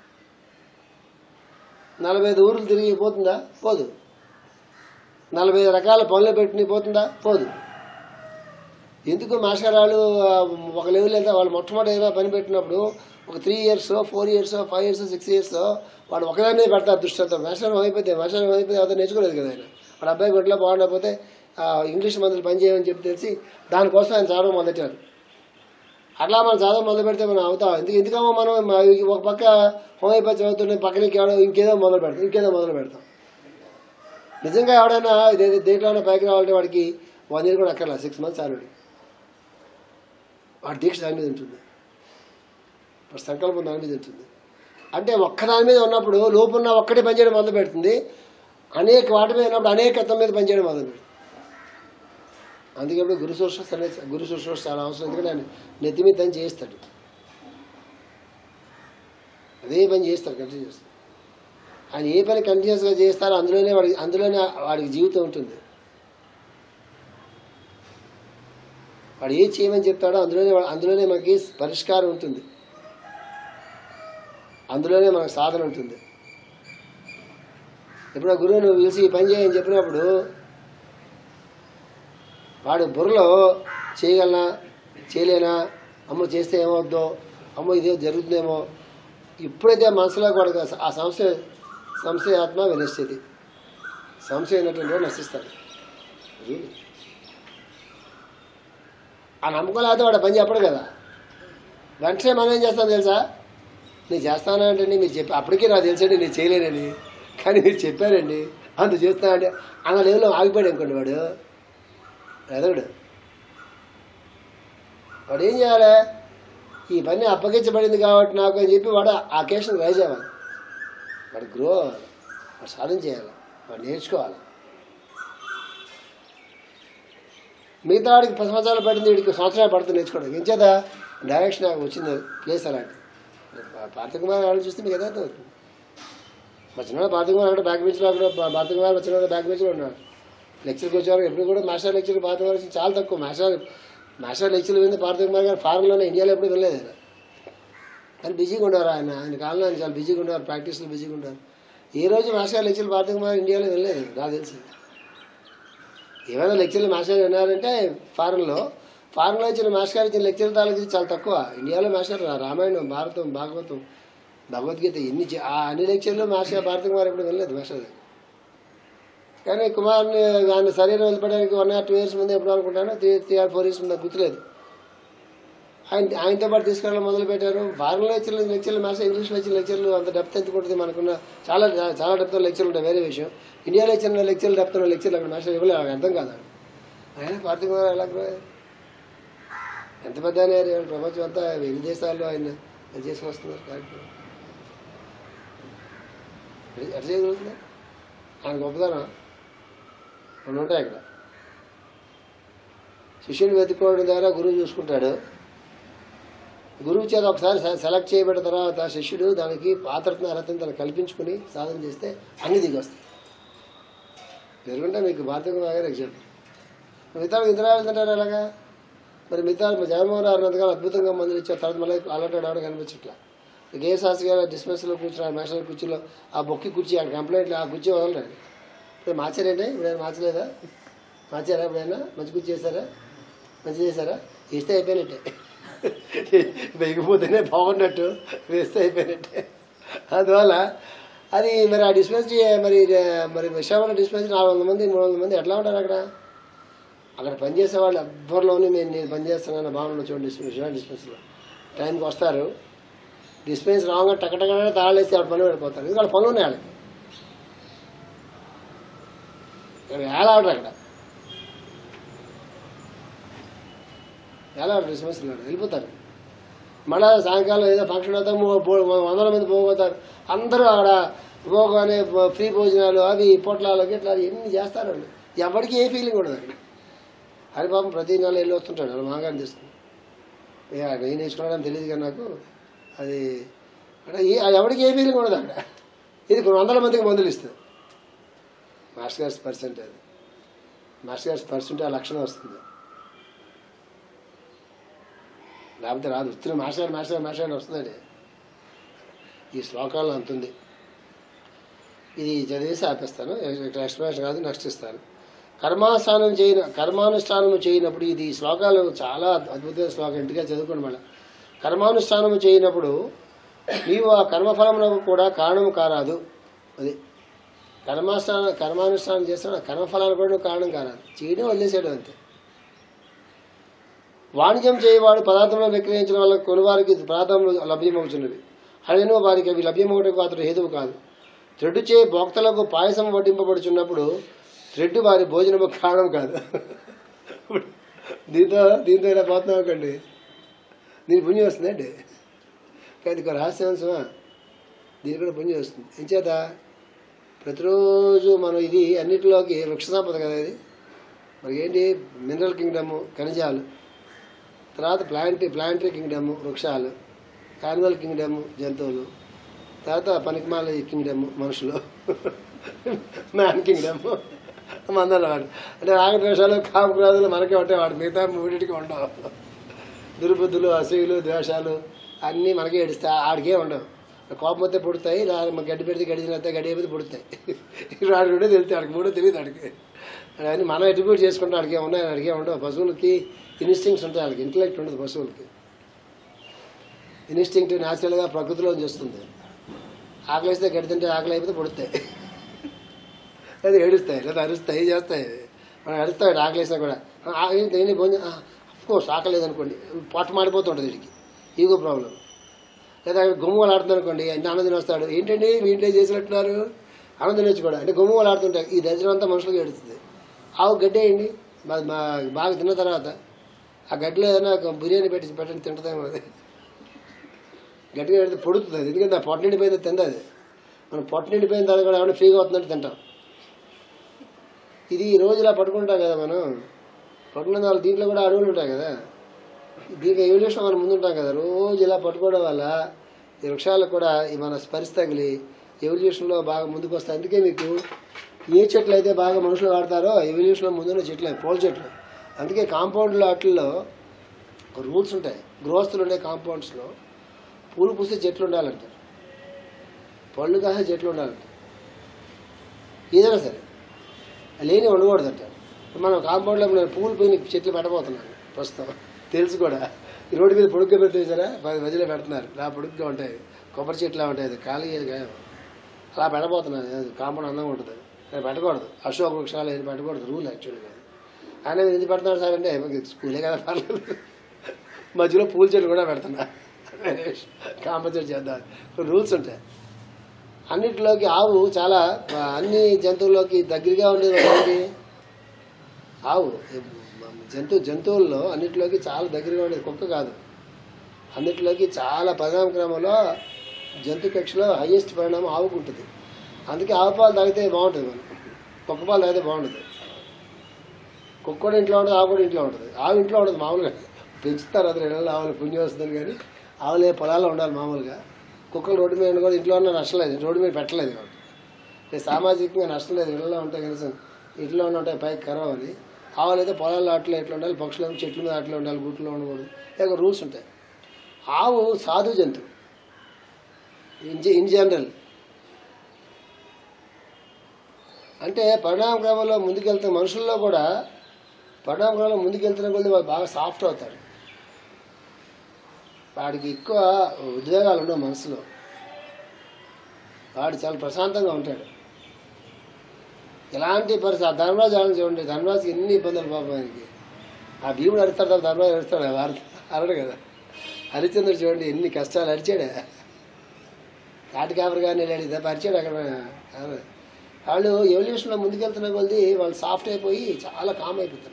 నలభై ఐదు ఊర్లు తిరిగి పోతుందా పోదు నలభై ఐదు రకాల పనులు పెట్టి పోతుందా పోదు ఎందుకు మాస్కరాలు ఒక లెవెల్ వెళ్తే వాళ్ళు మొట్టమొదటి ఏదైనా పని పెట్టినప్పుడు ఒక three years four years five years six years వాడు ఒకదాన్ని పెడతారు దృష్టితో మాస్టర్ అయిపోతే మాస్టర్ అయిపోతే అతను నేర్చుకోలేదు కదా ఆయన వాడు అబ్బాయి గొడ్లో బాగుండకపోతే ఆ, ఇంగ్లీష్ మందులు పని చేయమని చెప్పి తెలిసి దానికోసం ఆయన చదవడం మొదలెట్టారు అట్లా మనం చదవడం మొదలు పెడితే మనం అవుతాం ఎందుకు ఎందుకమ్మో మనం మ- ఒక పక్క హోమియోపతి చదువుతుంటే పక్కన ఇంకేదో ఇంకేదో మొదలు పెడతాం ఇంకేదో మొదలు పెడతాం నిజంగా ఎవడైనా ఇదే- దేంట్లోనే పైకి రావాలంటే వాడికి వన్ ఇయర్ కూడా అక్కర్లేదు సిక్స్ మంత్స్ ఆల్రెడీ వాడి దీక్ష దాని మీద ఉంటుంది వాడి సంకల్పం దాని మీద ఉంటుంది అంటే ఒక్క దాని మీద ఉన్నప్పుడు లోపున్న ఒక్కటి పనిచేయడం మొదలు పెడుతుంది అనేక వాటి మీద ఉన్నప్పుడు అనేకత్వం మీద పనిచేయడం మొదలు పెడుతుంది అందుకే ఇప్పుడు గురు శుశ్రూష అనేది గురు శుశ్రూష చాలా అవసరం ఎందుకంటే ఆయన నెత్తి మీద పని చేయిస్తాడు అదే పని చేస్తాడు కంటిన్యూ చేస్తాడు ఆయన ఏ పని కంటిన్యూస్గా చేస్తారో అందులోనే వాడికి అందులోనే వాడికి జీవితం ఉంటుంది వాడు ఏ చేయమని చెప్తాడో అందులోనే వా- అందులోనే మనకి పరిష్కారం ఉంటుంది అందులోనే మనకు సాధన ఉంటుంది ఇప్పుడు ఆ గురువు నువ్వు పిలిచి ఈ పని చేయని చెప్పినప్పుడు వాడు బుర్రలో చేయగలనా చేయలేనా అమ్మ చేస్తే ఏమవుద్దో అమ్మో ఇదే జరుగుతుందేమో ఇప్పుడైతే ఆ మనసులో వాడికి ఆ సంశయ సంశయాత్మ వినశ్యతి సంశయం అయినటువంటి వాడు నశిస్తాడు Really. ఆ నమ్మకం లేకపోతే వాడు ఆ పని చెప్పడు కదా వెంటనే మనం ఏం చేస్తాం తెలుసా నేను చేస్తానంటే మీరు చెప్పి అప్పటికీ నాకు తెలుసండి నేను చేయలేనని కానీ మీరు చెప్పారండి అంత చేస్తానంటే అన్న లెవెల్లో ఆగిపోయాడు అనుకోండి వాడు ఎదగడు వాడు ఏం చేయాలి ఈ పని అప్పగించబడింది కాబట్టి నాకు అని చెప్పి వాడు ఆ కేషన్ రైజ్ అవ్వాలి వాడు గ్రో అవ్వాలి వాడు సాధన చేయాలి వాడు నేర్చుకోవాలి మిగతా వాడికి పది సంవత్సరాలు పడింది వీడికి సంవత్సరాలు పడుతుంది నేర్చుకోవడానికి ఏం చేత డైరెక్షన్ నాకు వచ్చింది ప్లేస్ అలాంటి పార్థిక కుమార్ వాళ్ళు చూస్తే మీకు ఏదైతే అవుతుంది వచ్చిన పార్థిక కుమార్ అక్కడ బ్యాక్ బెంచ్లో అక్కడ పార్థిక కుమార్ వచ్చిన బ్యాక్ బెంచ్లో ఉన్నాడు లెక్చర్కి వచ్చారు ఎప్పుడు కూడా మాస్టర్ లెక్చర్ పార్థిక కుమార్ వచ్చి చాలా తక్కువ మాస్టర్ మాస్టర్ లెక్చర్లు వింది పార్థిక కుమార్ గారు ఫారెన్లోనే ఇండియాలో ఎప్పుడు వెళ్ళలేదు ఆయన కానీ బిజీగా ఉన్నారు ఆయన ఆయన కాలంలో ఆయన చాలా బిజీగా ఉన్నారు ప్రాక్టీస్లో బిజీగా ఉన్నారు ఈ రోజు మాస్టర్ లెక్చర్లు పార్థిక కుమార్ ఇండియాలో వెళ్ళలేదు నాకు తెలిసి ఏమైనా లెక్చర్లు మాస్టర్ విన్నారంటే ఫారెన్లో ఫారెన్లో ఇచ్చిన మాస్టర్ గారు ఇచ్చిన లెక్చర్ తాలూకు చాలా తక్కువ ఇండియాలో మాస్టర్ రా- రామాయణం భారతం భాగవతం భగవద్గీత ఎన్ని చే- ఆ అన్ని లెక్చర్లు మాస్టర్ భారత కుమార్ ఎప్పుడు వెళ్ళలేదు మాస్టర్ దగ్గర కానీ కుమార్ని ఆయన శరీరం వెళ్ళిపోవడానికి వన్ ఆర్ టూ ఇయర్స్ ముందు ఎప్పుడు అనుకుంటాను three three or four years ముందు నాకు గుర్తులేదు ఆయన ఆయనతో పాటు తీసుకెళ్ళడం మొదలు పెట్టారు ఫారెన్ లెక్చర్లు లెక్చర్లు మాస్టర్ ఇంగ్లీష్ లెక్చర్ లెక్చర్లు అంత డెప్త్ ఎంత ఉంటుంది మనకున్న చాలా చాలా డెప్త్ లెక్చర్లు ఉంటాయి వేరే విషయం ఇండియాలో ఇచ్చిన లెక్చర్లు డెప్త్ ఉన్న లెక్చర్లు అక్కడ మాస్టర్ ఇవ్వలేదు నాకు అర్థం కాదు ఆయన పార్థిక కుమార్ ఎలా grow అయ్యారు? ఎంత పెద్ద ఆయన అయ్యారు? ఇవాళ ప్రపంచం అంతా ఎన్ని దేశాల్లో ఆయన ఇది చేసుకుని వస్తున్నారు కార్యక్రమం ఎట్లా చేయగలుగుతున్నారు ఆయన గొప్పదనం రెండు ఉంటాయి అక్కడ శిష్యుని వెతుక్కోవడం ద్వారా గురువు చూసుకుంటాడు గురువు చేత ఒకసారి సె- సెలెక్ట్ చేయబడిన తర్వాత శిష్యుడు దానికి పాత్రతను అర్హతను తను కల్పించుకుని సాధన చేస్తే అన్ని దిగి వస్తాయి జరుగుంటే మీకు బాధ్యత బాగా ఎగ్జాంపుల్ మిగతా ఇతర వెళ్తుంటారు ఎలాగా మరి మిగతా జగన్మోహన్ రావు అంతగా అద్భుతంగా మందులు ఇచ్చారు తర్వాత మళ్ళీ అలర్ట్ అవడం కనిపించట్లా కే శాస్త్రి గారు డిస్పెన్స్లో కూర్చున్నారు నేషనల్ కుర్చీలో ఆ బొక్కి కుర్చీ ఆ కంప్లైంట్లు ఆ కుర్చీ వదలరండి ఇప్పుడు మార్చారండి ఇప్పుడైనా మార్చలేదా మార్చారా ఎప్పుడైనా మంచి కుర్చీ చేశారా మంచి చేశారా వేస్తే అయిపోయినట్టే వేయకపోతేనే బాగున్నట్టు వేస్తే అయిపోయినట్టే అందువల్ల అది మరి ఆ డిస్పెన్సరీ మరి మరి విశాఖపట్నం డిస్పెన్సరీ నాలుగు వందల మంది మూడు వందల మంది ఎట్లా ఉంటారు అక్కడ అక్కడ పనిచేసే వాళ్ళు ఎవ్వరిలోనే నేను నేను పనిచేస్తున్నాను భావనలో చూడండి విశాఖ డిస్పెన్సరీలో టైంకి వస్తారు డిస్పెన్స్ రాగా టకటక తాళేసి ఆవిడ పని వెళ్ళిపోతారు ఎందుకంటే వాళ్ళ పనులు ఉన్నాయి వాళ్ళకి ఇక్కడ ఏలాడరు అక్కడ ఏలాడరు డిస్పెన్సరీలో వెళ్ళిపోతారు మళ్ళా సాయంకాలం ఏదో ఫంక్షన్ అవుతాం వందల మంది పోగొతారు అందరూ అక్కడ పోగానే ఫ్రీ భోజనాలు అవి పొట్లాలు గిట్లా ఎన్ని చేస్తారు వాళ్ళు ఎవరికి ఏ ఫీలింగ్ ఉండదు అక్కడ హరిబాబు ప్రతి నెల వెళ్ళి వస్తుంటాడు వాళ్ళ మాగారిని తీసుకుని ఇక నేను నేర్చుకున్నాడని తెలియదు కానీ నాకు అది అంటే ఏ- అది ఎవరికి ఏ ఫీలింగ్ ఉండదు అక్కడ ఇది కొన్ని వందల మందికి మందులు ఇస్తుంది మాస్టర్ గారి పర్సెంట్ అది మాస్టర్ గారి పర్సెంట్ ఆ లక్షణం వస్తుంది లేకపోతే రాదు ఉత్తిన మాస్టర్ గారు మాస్టర్ గారు మాస్టర్ గారు వస్తుందండి ఈ శ్లోకాల్లో అంతుంది ఇది చదివేసి ఆపేస్తాను ఇక్కడ ఎక్స్ప్లెనేషన్ కాదు నెక్స్ట్ ఇస్తాను కర్మానుష్ఠానం చేయన కర్మానుష్ఠానము చేయనప్పుడు ఇది ఈ శ్లోకాలు చాలా అద్భుతమైన శ్లోకం ఇంటిగా చదువుకోండి మళ్ళీ కర్మానుష్ఠానము చేయనప్పుడు నీవు ఆ కర్మఫలమునకు కూడా కారణము కారాదు అది కర్మానుష్ఠానం కర్మానుష్ఠానం చేస్తున్న కర్మఫలాలు కూడా నువ్వు కారణం కారాదు చేయడం వదిలేసేయడం అంతే వాణిజ్యం చేయవాడు పదార్థములను విక్రయించడం వల్ల కొనువారికి పదార్థములు లభ్యమవుతున్నవి అయినను వారికి అవి లభ్యమవుటకు అతడు హేతువు కాదు త్రెడ్డు చే భోక్తలకు పాయసం వడ్డింపబడుచున్నప్పుడు త్రెడ్ వారి భోజనము కారణం కాదు దీంతో దీంతో ఇలా పోతున్నాం అనుకోండి దీని పుణ్యం వస్తుందండి కానీ ఇది ఒక రహస్యాంశమా దీని కూడా పుణ్యం వస్తుంది ఎంచేత ప్రతిరోజు మనం ఇది అన్నిటిలోకి వృక్ష సంపద కదా ఇది మనకి ఏంటి మినరల్ కింగ్డము ఖనిజాలు తర్వాత ప్లాంట్ ప్లాంటరీ కింగ్డమ్ వృక్షాలు యానిమల్ కింగ్డమ్ జంతువులు తర్వాత పనికిమాల కింగ్డమ్ మనుషులు మ్యాన్ కింగ్డమ్ మందర వాడు అంటే రాగద్వేషాలు కాపురాజులు మనకే ఉంటాయి వాడు మిగతా మూడింటికి ఉండవు దుర్బుద్ధులు అసూయులు ద్వేషాలు అన్నీ మనకే ఏడుస్తాయి ఆడికే ఉండవు కోపం వస్తే పుడతాయి రా- మన గడ్డి పెడితే గడ్డి తినేస్తే గడ్డి అయిపోతే పుడతాయి వాడు కూడా తెలితే ఆడికి మూడో తెలియదు ఆడికి అని మనం అట్రిబ్యూట్ చేసుకుంటే ఆడికి ఉన్నాయి ఆడికే ఉండవు పశువులకి ఇన్స్టింగ్స్ ఉంటాయి వాళ్ళకి ఇంటలెక్ట్ ఉండదు పశువులకి ఇన్స్టింక్ట్ న్యాచురల్గా ప్రకృతిలో వస్తుంది ఆకలి వేస్తే గడ్డి తింటే ఆకలి అయిపోతే పుడతాయి లేదా ఏడుస్తాయి లేదా అరుస్తాయి చేస్తాయి మనం అరుస్తాయి ఆకలి వేసినా కూడా ఆ, ఏంటి ఏంటి భోజనం కోర్స్ ఆకలి లేదనుకోండి పొట్ట మాడిపోతుంటుంది వీడికి ఈగో ప్రాబ్లం లేదా గుమ్మలు ఆడుతుంది అనుకోండి అంటే ఆనందం వస్తాడు ఏంటండి మీ ఇంట్లో చేసినట్టున్నారు ఆనందం వచ్చి కూడా అంటే గుమ్మలు ఆడుతుంటాయి ఈ దరిద్రం అంతా మనుషులకు ఏడుస్తుంది ఆవు గడ్డి వేయండి మా- మా బాగా తిన్న తర్వాత ఆ గడ్డిలో ఏదైనా ఒక బిర్యానీ పెట్టి పెట్టండి తింటుందేమో అది గట్టిగా పెడితే పొడుతుంది అది ఎందుకంటే ఆ పొట్ట నిండిపోయింది తింది అది మనం పొట్ట నిండిపోయిన తర్వాత కూడా ఏమైనా ఫ్రీగా అవుతుందంటే తింటాం ఇది ఈ రోజు ఇలా పట్టుకుంటాం కదా మనం పట్టుకున్న వాళ్ళు దీంట్లో కూడా అడవులు ఉంటాయి కదా దీనికి ఎవల్యూషన్ మనం ముందుంటాం కదా రోజు ఇలా పట్టుకోవడం వల్ల ఈ వృక్షాలకు కూడా ఈ మన స్పర్శ తగిలి ఎవల్యూషన్లో బాగా ముందుకు వస్తాయి అందుకే మీకు ఏ చెట్లు అయితే బాగా మనుషులు వాడతారో ఎవల్యూషన్లో ముందున్న చెట్లు పూల చెట్లు అందుకే కాంపౌండ్లో వాటిల్లో రూల్స్ ఉంటాయి గృహస్థులు ఉండే కాంపౌండ్స్లో పూలు పూసే చెట్లు ఉండాలంటారు పళ్ళు కాసే చెట్లు ఉండాలంటారు ఏదైనా సరే లేని ఉండకూడదు అంటారు మనం కాంపౌండ్లో నేను పూలు పోయిన చెట్లు పెట్టబోతున్నాను ప్రస్తుతం తెలుసు కూడా ఈ రోడ్డు మీద పొడుగ్గా పెట్టేసారా పది మధ్యలో పెడుతున్నారు ఇలా పొడుగ్గా ఉంటాయి కొబ్బరి చెట్లు ఉంటాయి అది ఖాళీ ఏది కాదు అలా పెట్టబోతున్నాను అది కాంపౌండ్ అందంగా ఉంటుంది అది పెట్టకూడదు అశోక వృక్షాలు ఏది పెట్టకూడదు రూల్ యాక్చువల్గా ఆయన ఎందుకు పెడతాడు సార్ అంటే "మాకు స్కూలే కదా పర్లేదు మధ్యలో పూల చెట్లు కూడా పెడుతున్నా కాంపన్సేట్ చేద్దాం కొన్ని రూల్స్ ఉంటాయి అన్నిటిలోకి ఆవు చాలా ఆ, అన్ని జంతువుల్లోకి దగ్గరగా ఉండేది ఒకటి ఏంటి? ఆవు జంతు జంతువుల్లో అన్నిటిలోకి చాలా దగ్గరగా ఉండేది కుక్క కాదు అన్నిటిలోకి చాలా పరిణామ క్రమంలో జంతు కక్షలో హైయెస్ట్ పరిణామం ఆవుకు ఉంటుంది అందుకే ఆవు పాలు తాగితే బాగుంటుంది మనం కుక్క పాలు తాగితే బాగుంటుంది కుక్క కూడా ఇంట్లో ఉంటుంది ఆవు కూడా ఇంట్లో ఉంటుంది ఆవు ఇంట్లో ఉంటుంది మామూలుగా పెంచుతారు అది రెండు ఆవులు పుణ్యం వస్తుంది కానీ ఆవులే పొలాల్లో ఉండాలి మామూలుగా కుక్కలు రోడ్డు మీద ఉండి కూడా ఇంట్లో ఉన్న నష్టం లేదు రోడ్డు మీద పెట్టలేదు కాబట్టి లేదు సామాజికంగా నష్టం లేదు ఇళ్ళలో ఉంటాయి కనీసం ఇంట్లో ఉన్న ఉంటాయి పైకి కరవ అని ఆవులు అయితే పొలాల్లో అట్లా ఎట్లా ఉండాలి పక్షులు చెట్ల మీద అట్లా ఉండాలి గుట్లో ఉండకూడదు ఇక రూల్స్ ఉంటాయి ఆవు సాధు జంతువు ఇన్ జ- ఇన్ జనరల్ అంటే పరిణామ క్రమంలో ముందుకెళ్తున్న మనుషుల్లో కూడా పరిణామ క్రమంలో ముందుకెళ్తున్న కొద్ది వాళ్ళు బాగా సాఫ్ట్ అవుతారు వాడికి ఎక్కువ ఉద్వేగాలు ఉండవు మనసులో వాడు చాలా ప్రశాంతంగా ఉంటాడు ఎలాంటి పరిస్థితి ఆ ధర్మరాజు ఆలోచన చూడండి ధర్మరాజుకి ఎన్ని ఇబ్బందులు పాపం ఆయనకి ఆ భీముడు అరుస్తాడు తప్ప ధర్మరాజు అరుస్తాడు వారు అరడు కదా హరిశ్చంద్రుడు చూడండి ఎన్ని కష్టాలు అరిచాడే కాటి కాపరిగానే లేడు తప్ప అరిచాడు అక్కడ ఎవరు? వాళ్ళు ఎవల్యూషన్లో ముందుకెళ్తున్న కొద్ది వాళ్ళు సాఫ్ట్ అయిపోయి చాలా కామ్ అయిపోతారు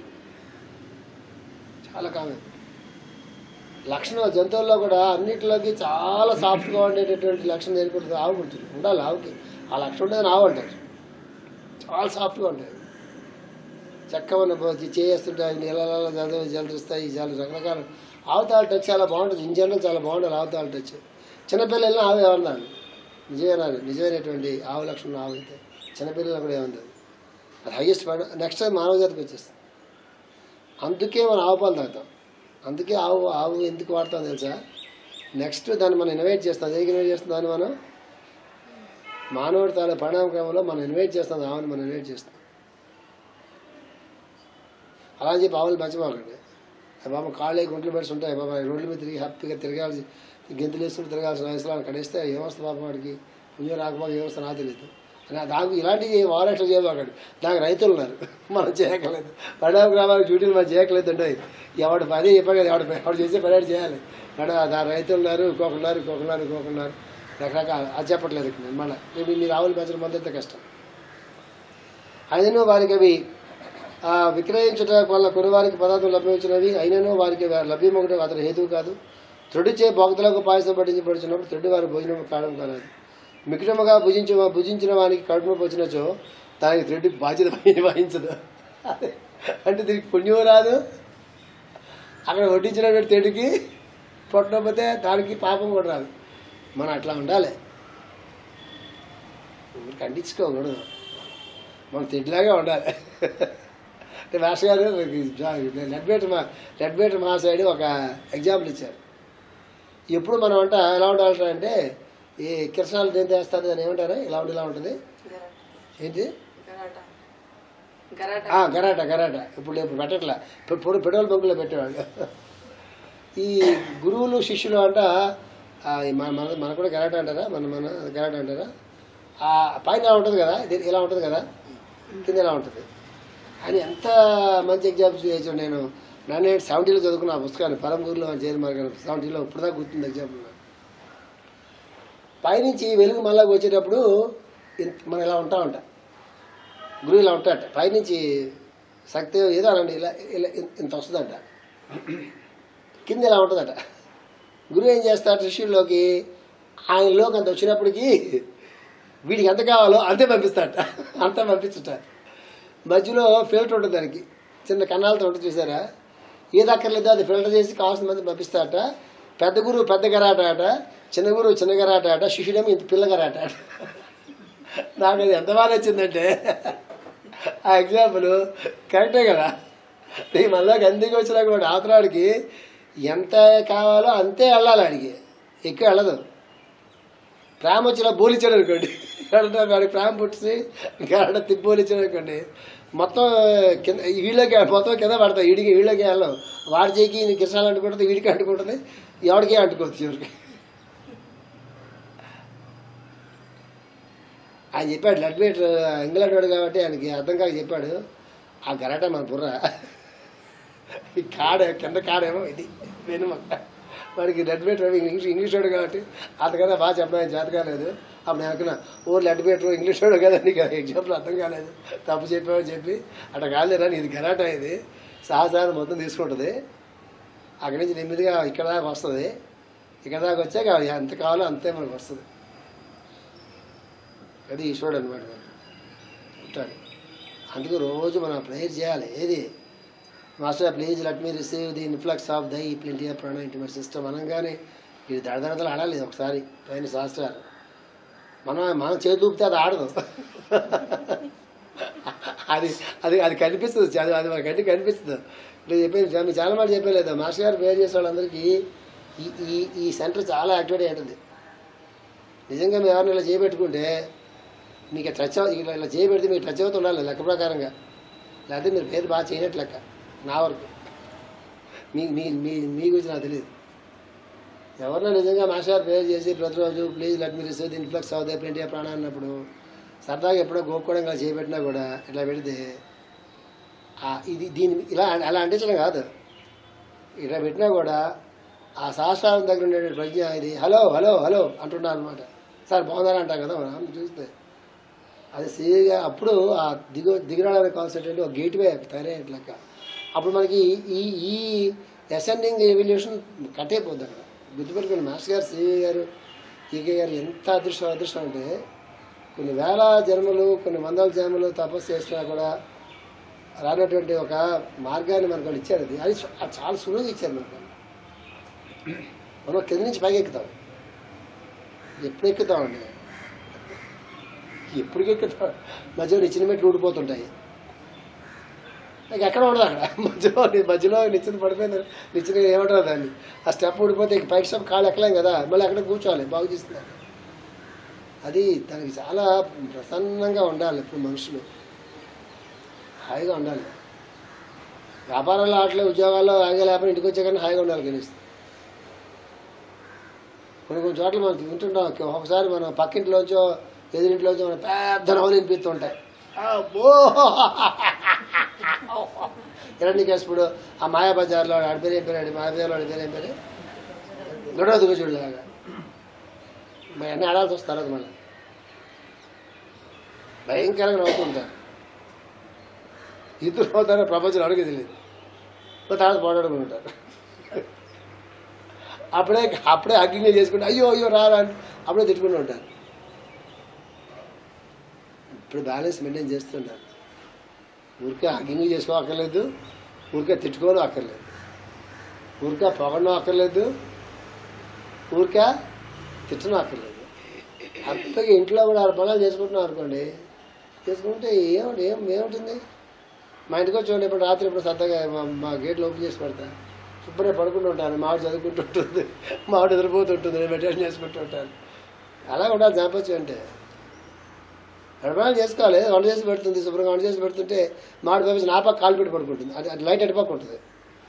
చాలా కామ్ అయిపోతారు లక్షణం జంతువుల్లో కూడా అన్నిటిలోకి చాలా సాఫ్ట్గా ఉండేటటువంటి లక్షణం ఏర్పడుతుంది ఆవు ఉంటుంది ఉండాలి ఆవుకి ఆ లక్షణం ఉండేది ఆవు అంటారు చాలా సాఫ్ట్గా ఉంటాయి చక్కమైన చేస్తుంటాయి నీళ్ళలో జల జలరిస్తాయి చాలా రకరకాల ఆవుతాల టచ్ చాలా బాగుంటుంది ఇన్ జనరల్ చాలా బాగుంటుంది ఆవుతాల టచ్ చిన్నపిల్లలు ఆవు ఏమన్నారు నిజమేనారు నిజమైనటువంటి ఆవు లక్షణం ఆవు అయితే చిన్నపిల్లలు కూడా ఏమన్నారు అది హైయెస్ట్ నెక్స్ట్ టైం మానవ జాతికి వచ్చేస్తుంది అందుకే మనం ఆవు పాలు తాగుతాం అందుకే ఆవు ఆవు ఎందుకు వాడతాం తెలుసా నెక్స్ట్ దాన్ని మనం ఇన్వైట్ చేస్తాం దేనికి ఇన్వైట్ చేస్తాం దాన్ని మనం మానవుడి తాలూ పరిణామ క్రమంలో మనం ఇన్వైట్ చేస్తాం ఆవుని మనం ఇన్వైట్ చేస్తాం అలా అని చెప్పి ఆవులు పెంచబాకండి ఆ బాబా కాళ్ళే గుంటలు పెట్టి ఉంటాయి బాబా రోడ్ల మీద తిరిగి హ్యాపీగా తిరగాల్సి గెంతులు వేసుకుంటూ తిరగాల్సిన వయసులో ఆయన కడిస్తే ఏమొస్తుంది పాపం వాడికి పుణ్యం రాకపోతే ఏమొస్తుంది నాకు తెలియదు అని దానికి ఇలాంటివి వారక్షలు చేయబాకండి దానికి రైతులు ఉన్నారు మనం చేయకలేదు పడావు గ్రామాలకు డ్యూటీలు మనం చేయకలేదు ఉంటాయి ఎవడు పని చెప్పాలి కదా ఎవడు ఎవడు చేసే పని వాడు చేయాలి పడ దాని రైతులు ఉన్నారు ఇంకొకరున్నారు ఇంకొకరున్నారు ఇంకొకరున్నారు రకరకాల అది చెప్పట్లేదు ఇక్కడ నేను మళ్ళీ రేపు మీరు ఆవులు పెంచడం మొదలైతే కష్టం అయినను వారికి అవి ఆ, విక్రయించుట వల్ల కొనువారికి పదార్థం లభ్యించినవి అయినను వారికి లభ్యమొకటి అతని హేతువు కాదు త్రుడిచే భక్తులకు పాయసం పట్టించబడుచున్నప్పుడు త్రుడి వారి భోజనం కావడం కాదు మిక్రముగా భుజించ భుజించిన వానికి కడుపు నొప్పి వచ్చినచో దానికి త్రుడి బాధ్యత వహించదు అదే. అంటే దీనికి పుణ్యం రాదు అక్కడ వడ్డించినటువంటి తెడికి పొట్టకపోతే దానికి పాపం కూడా రాదు మనం అట్లా ఉండాలి ఊరికి అంటించుకోకూడదు మనం తిడ్లాగా ఉండాలి అంటే మాస్టర్ గారు లెడ్బేటర్ మా లెడ్బేటర్ మా సైడ్ ఒక ఎగ్జాంపుల్ ఇచ్చారు ఎప్పుడు మనం అంట ఎలా ఉండాలి అంటే ఈ కిరసనాలు దేని చేస్తారు దాన్ని ఏమంటారు ఇలా ఉండి ఇలా ఉంటుంది ఏంటి గరాటా గరాటా ఆ, గరాటా గరాటా ఇప్పుడు ఇప్పుడు పెట్టట్లా ఇప్పుడు ఇప్పుడు పెట్రోల్ బంకులో పెట్టేవాళ్ళు ఈ గురువులు శిష్యులు అంట ఆ, ఈ మన మన మన కూడా గరాటా అంటారా మన మన గరాటా అంటారా ఆ పైన ఇలా ఉంటుంది కదా ఇది ఇలా ఉంటుంది కదా కింద ఇలా ఉంటుంది అని ఎంత మంచి ఎగ్జాంపుల్స్ చేసాడు నేను నన్ను సెవెంటీలో చదువుకున్న ఆ పుస్తకాన్ని పరంపూర్లో చేరి మరి సెవెంటీలో ఇప్పుడు దాకా గుర్తుంది ఎగ్జాంపుల్ నాకు. పైనుంచి వెలుగు మళ్ళా వచ్చేటప్పుడు ఇంత- మనం ఇలా ఉంటా ఉంటా గురువు ఇలా ఉంటాడట పైనుంచి శక్తి ఏదో అనండి ఇలా ఇలా ఇన్- ఇంత వస్తుందట కింద ఇలా ఉంటుందట గురువు ఏం చేస్తాడు శిష్యుల్లోకి ఆయనలోకి అంత వచ్చినప్పటికీ వీడికి ఎంత కావాలో అంతే పంపిస్తాడట అంతా పంపించుట మధ్యలో ఫిల్టర్ ఉంటుంది దానికి చిన్న కన్నాలతో ఉంటుంది చూసారా ఏది అక్కర్లేదో అది ఫిల్టర్ చేసి కావాల్సిన మంది పంపిస్తాడట పెద్ద గురువు పెద్ద గరాట ఆట చిన్న గురువు చిన్న గరాట ఆట శిష్యుడేమో ఇంత పిల్ల గరాట ఆట నాకు అది ఎంత బాగా నచ్చిందంటే ఆ ఎగ్జాంపుల్ కరెక్టే కదా నీ మళ్ళీ గందికి వచ్చినా కూడా ఆతరాడికి ఎంత కావాలో అంతే వెళ్ళాలి ఆడికి ఎక్కువ వెళ్ళదు ప్రేమ వచ్చినా బోలిచ్చాడు అనుకోండి గడట వాడికి ప్రేమ పుట్టి గడట తిప్పోలిచ్చాడు అనుకోండి మొత్తం కింద వీళ్ళకి మొత్తం కింద పడతాయి వీడికి వీళ్ళకి వెళ్ళం వాడి చేయికి నీకు కిసాలు అంటుకుంటుంది వీడికి అంటుకుంటుంది ఎవడికి అంటుకోవచ్చు చివరికి ఆయన చెప్పాడు లడ్వేట్ ఇంగ్లాండ్ వాడు కాబట్టి ఆయనకి అర్థం కాక చెప్పాడు ఆ గరాట మన బుర్ర ఈ కాడ కింద కాడేమో ఇది వెనుమక్క వాడికి లడ్వేట్ ఇంగ్లీష్ ఇంగ్లీష్ వాడు కాబట్టి అంతకన్నా బాగా చెప్పడం చేత కాలేదు అప్పుడు నేను అనుకున్నా ఓ లడ్వేట్ ఇంగ్లీష్ వాడు కదా నీకు ఎగ్జాంపుల్ అర్థం కాలేదు తప్పు చెప్పామని చెప్పి అట్లా కాలేదురా ఇది గరాట ఇది సహసారం మొత్తం తీసుకుంటుంది అక్కడి నుంచి నెమ్మదిగా ఇక్కడ దాకా వస్తుంది ఇక్కడ దాకా వచ్చాక ఎంత కావాలో అంతే మనకు వస్తుంది అది ఈశ్వరుడు అనమాట ఉంటాడు అందుకు రోజు మనం ప్రేయర్ చేయాలి ఏది master please let me receive the influx of thy plenty of prana intimate system అనగానే ఇది దడదడతలు ఆడాలి ఒకసారి పైన శాస్త్రాలు మనం మనం చేతి ఊపితే అది ఆడదు అది అది అది కనిపిస్తుంది అది అది మన కంటికి కనిపిస్తుంది ఇప్పుడు చెప్పేది మీకు చాలా మాట చెప్పలేదు మాస్టర్ గారు ప్రేయర్ చేసే వాళ్ళందరికీ ఈ ఈ ఈ సెంటర్ చాలా యాక్టివేట్ అయి ఉంటుంది నిజంగా మీరు ఎవరిని ఇలా చేయబెట్టుకుంటే మీకు టచ్ అవ ఇలా ఇలా చేయబెడితే మీకు టచ్ అవుతూ ఉండాలి లెక్క ప్రకారంగా లేకపోతే మీరు పేరు బాగా చేయనట్టు లెక్క నా వరకు మీ మీ మీ మీ గురించి నాకు తెలియదు ఎవరినో నిజంగా మాస్టర్ ప్రేయర్ చేసి ప్రతిరోజు please let me receive the influx అవుతే ప్రింట్ ప్రాణ అన్నప్పుడు సరదాగా ఎప్పుడో గోపుకోవడం ఇలా చేయబెట్టినా కూడా ఇట్లా పెడితే ఆ ఇది దీని ఇలా అలా అంటించడం కాదు ఇట్లా పెట్టినా కూడా ఆ శాస్త్రాల దగ్గర ఉండే ప్రజ్ఞ ఇది హలో హలో హలో అంటున్నా అనమాట సార్ బాగున్నారా అంటాం కదా మనం చూస్తే అది సీగా అప్పుడు ఆ దిగు దిగురాడనే కాన్సెప్ట్ అంటే ఒక గేట్ వే తయారయ్యేట్ లెక్క అప్పుడు మనకి ఈ ఈ అసెండింగ్ ఎవల్యూషన్ కట్ అయిపోద్ది అక్కడ గుర్తుపెట్టుకుని మాస్టర్ గారు సివి గారు ఈకే గారు ఎంత అదృష్టం అదృష్టం అంటే కొన్ని వేల జన్మలు కొన్ని వందల జన్మలు తపస్సు చేసినా కూడా రానటువంటి ఒక మార్గాన్ని మనకు వాళ్ళు ఇచ్చారు అది అది సు- అది చాలా సులువుగా ఇచ్చారు మనకు మనం కింద నుంచి పైకి ఎక్కుతాం ఎప్పుడు ఎక్కుతామండి ఎప్పటికి ఎక్కుతాం మధ్యలో నిచ్చిన మెట్లు ఊడిపోతుంటాయి నాకు ఎక్కడ ఉండదు అక్కడ మధ్యలో మధ్యలో నిచ్చిన పడిపోయింది నిచ్చిన ఏమంటారు దాన్ని ఆ స్టెప్ ఊడిపోతే ఇక పైకి స్టెప్ కాళ్ళు ఎక్కలేం కదా మళ్ళీ అక్కడ కూర్చోవాలి బాగు చేస్తున్నారు అది దానికి చాలా ప్రసన్నంగా ఉండాలి ఇప్పుడు మనుషులు హాయిగా ఉండాలి వ్యాపారాల్లో ఆటలు ఉద్యోగాల్లో హాయిగా లేకపోతే ఇంటికి వచ్చాకన్నా హాయిగా ఉండాలి కనిపిస్తుంది కొన్ని కొన్ని చోట్ల మనం వింటుంటాం ఒకసారి మనం పక్కింట్లోంచో ఎదురింట్లోంచో మన పెద్ద నవ్వులు వినిపిస్తుంటాయి అబ్బో హిరణ్యకేశపుడు ఆ మాయాబజార్లో ఆడి పేరు ఏం పేరు ఆడి మాయాబజార్లో ఆడి పేరు ఏం పేరు గొడవ దిగుచూడు లాగా మరి అన్నీ ఆడాల్సి వస్తారు అది మళ్ళీ భయంకరంగా నవ్వుతుంటారు ఇద్దరు అవుతారో ప్రపంచం అడుగు తెలియదు ఓ తర్వాత పోరాడుకుని ఉంటారు అప్పుడే అప్పుడే హగ్గింగ్ చేసుకుంటే అయ్యో అయ్యో రారా అని అప్పుడే తిట్టుకుంటూ ఉంటారు ఇప్పుడు బ్యాలెన్స్ మెయింటైన్ చేస్తున్నారు ఊరికే హగ్గింగ్ చేసుకో అక్కర్లేదు ఊరికే తిట్టుకోవడం అక్కర్లేదు ఊరికే పొగడం అక్కర్లేదు ఊరికే తిట్టడం అక్కర్లేదు అప్పటికి ఇంట్లో కూడా ఆరు పనులు చేసుకుంటున్నాం అనుకోండి చేసుకుంటే ఏమిటి ఏం ఏముంటుంది మా ఇంటికి వచ్చి ఇప్పుడు రాత్రి ఇప్పుడు సరదాగా మా మా గేట్లు ఓపెన్ చేసి పెడతా శుభ్రంగా పడుకుంటూ ఉంటాను మావిడ చదువుకుంటూ ఉంటుంది మావిడ నిద్రపోతుంటుంది నేను మెడిటేషన్ చేసుకుంటూ ఉంటాను అలా ఉండాలి జాపచ్చు అంటే ఎడపడా చేసుకోవాలి వంట చేసి పెడుతుంది శుభ్రంగా వంట చేసి పెడుతుంటే మామిడి పంపించి నా పక్క కాలు పెట్టి పడుకుంటుంది అది అది లైట్ అటుపక్క ఉంటుంది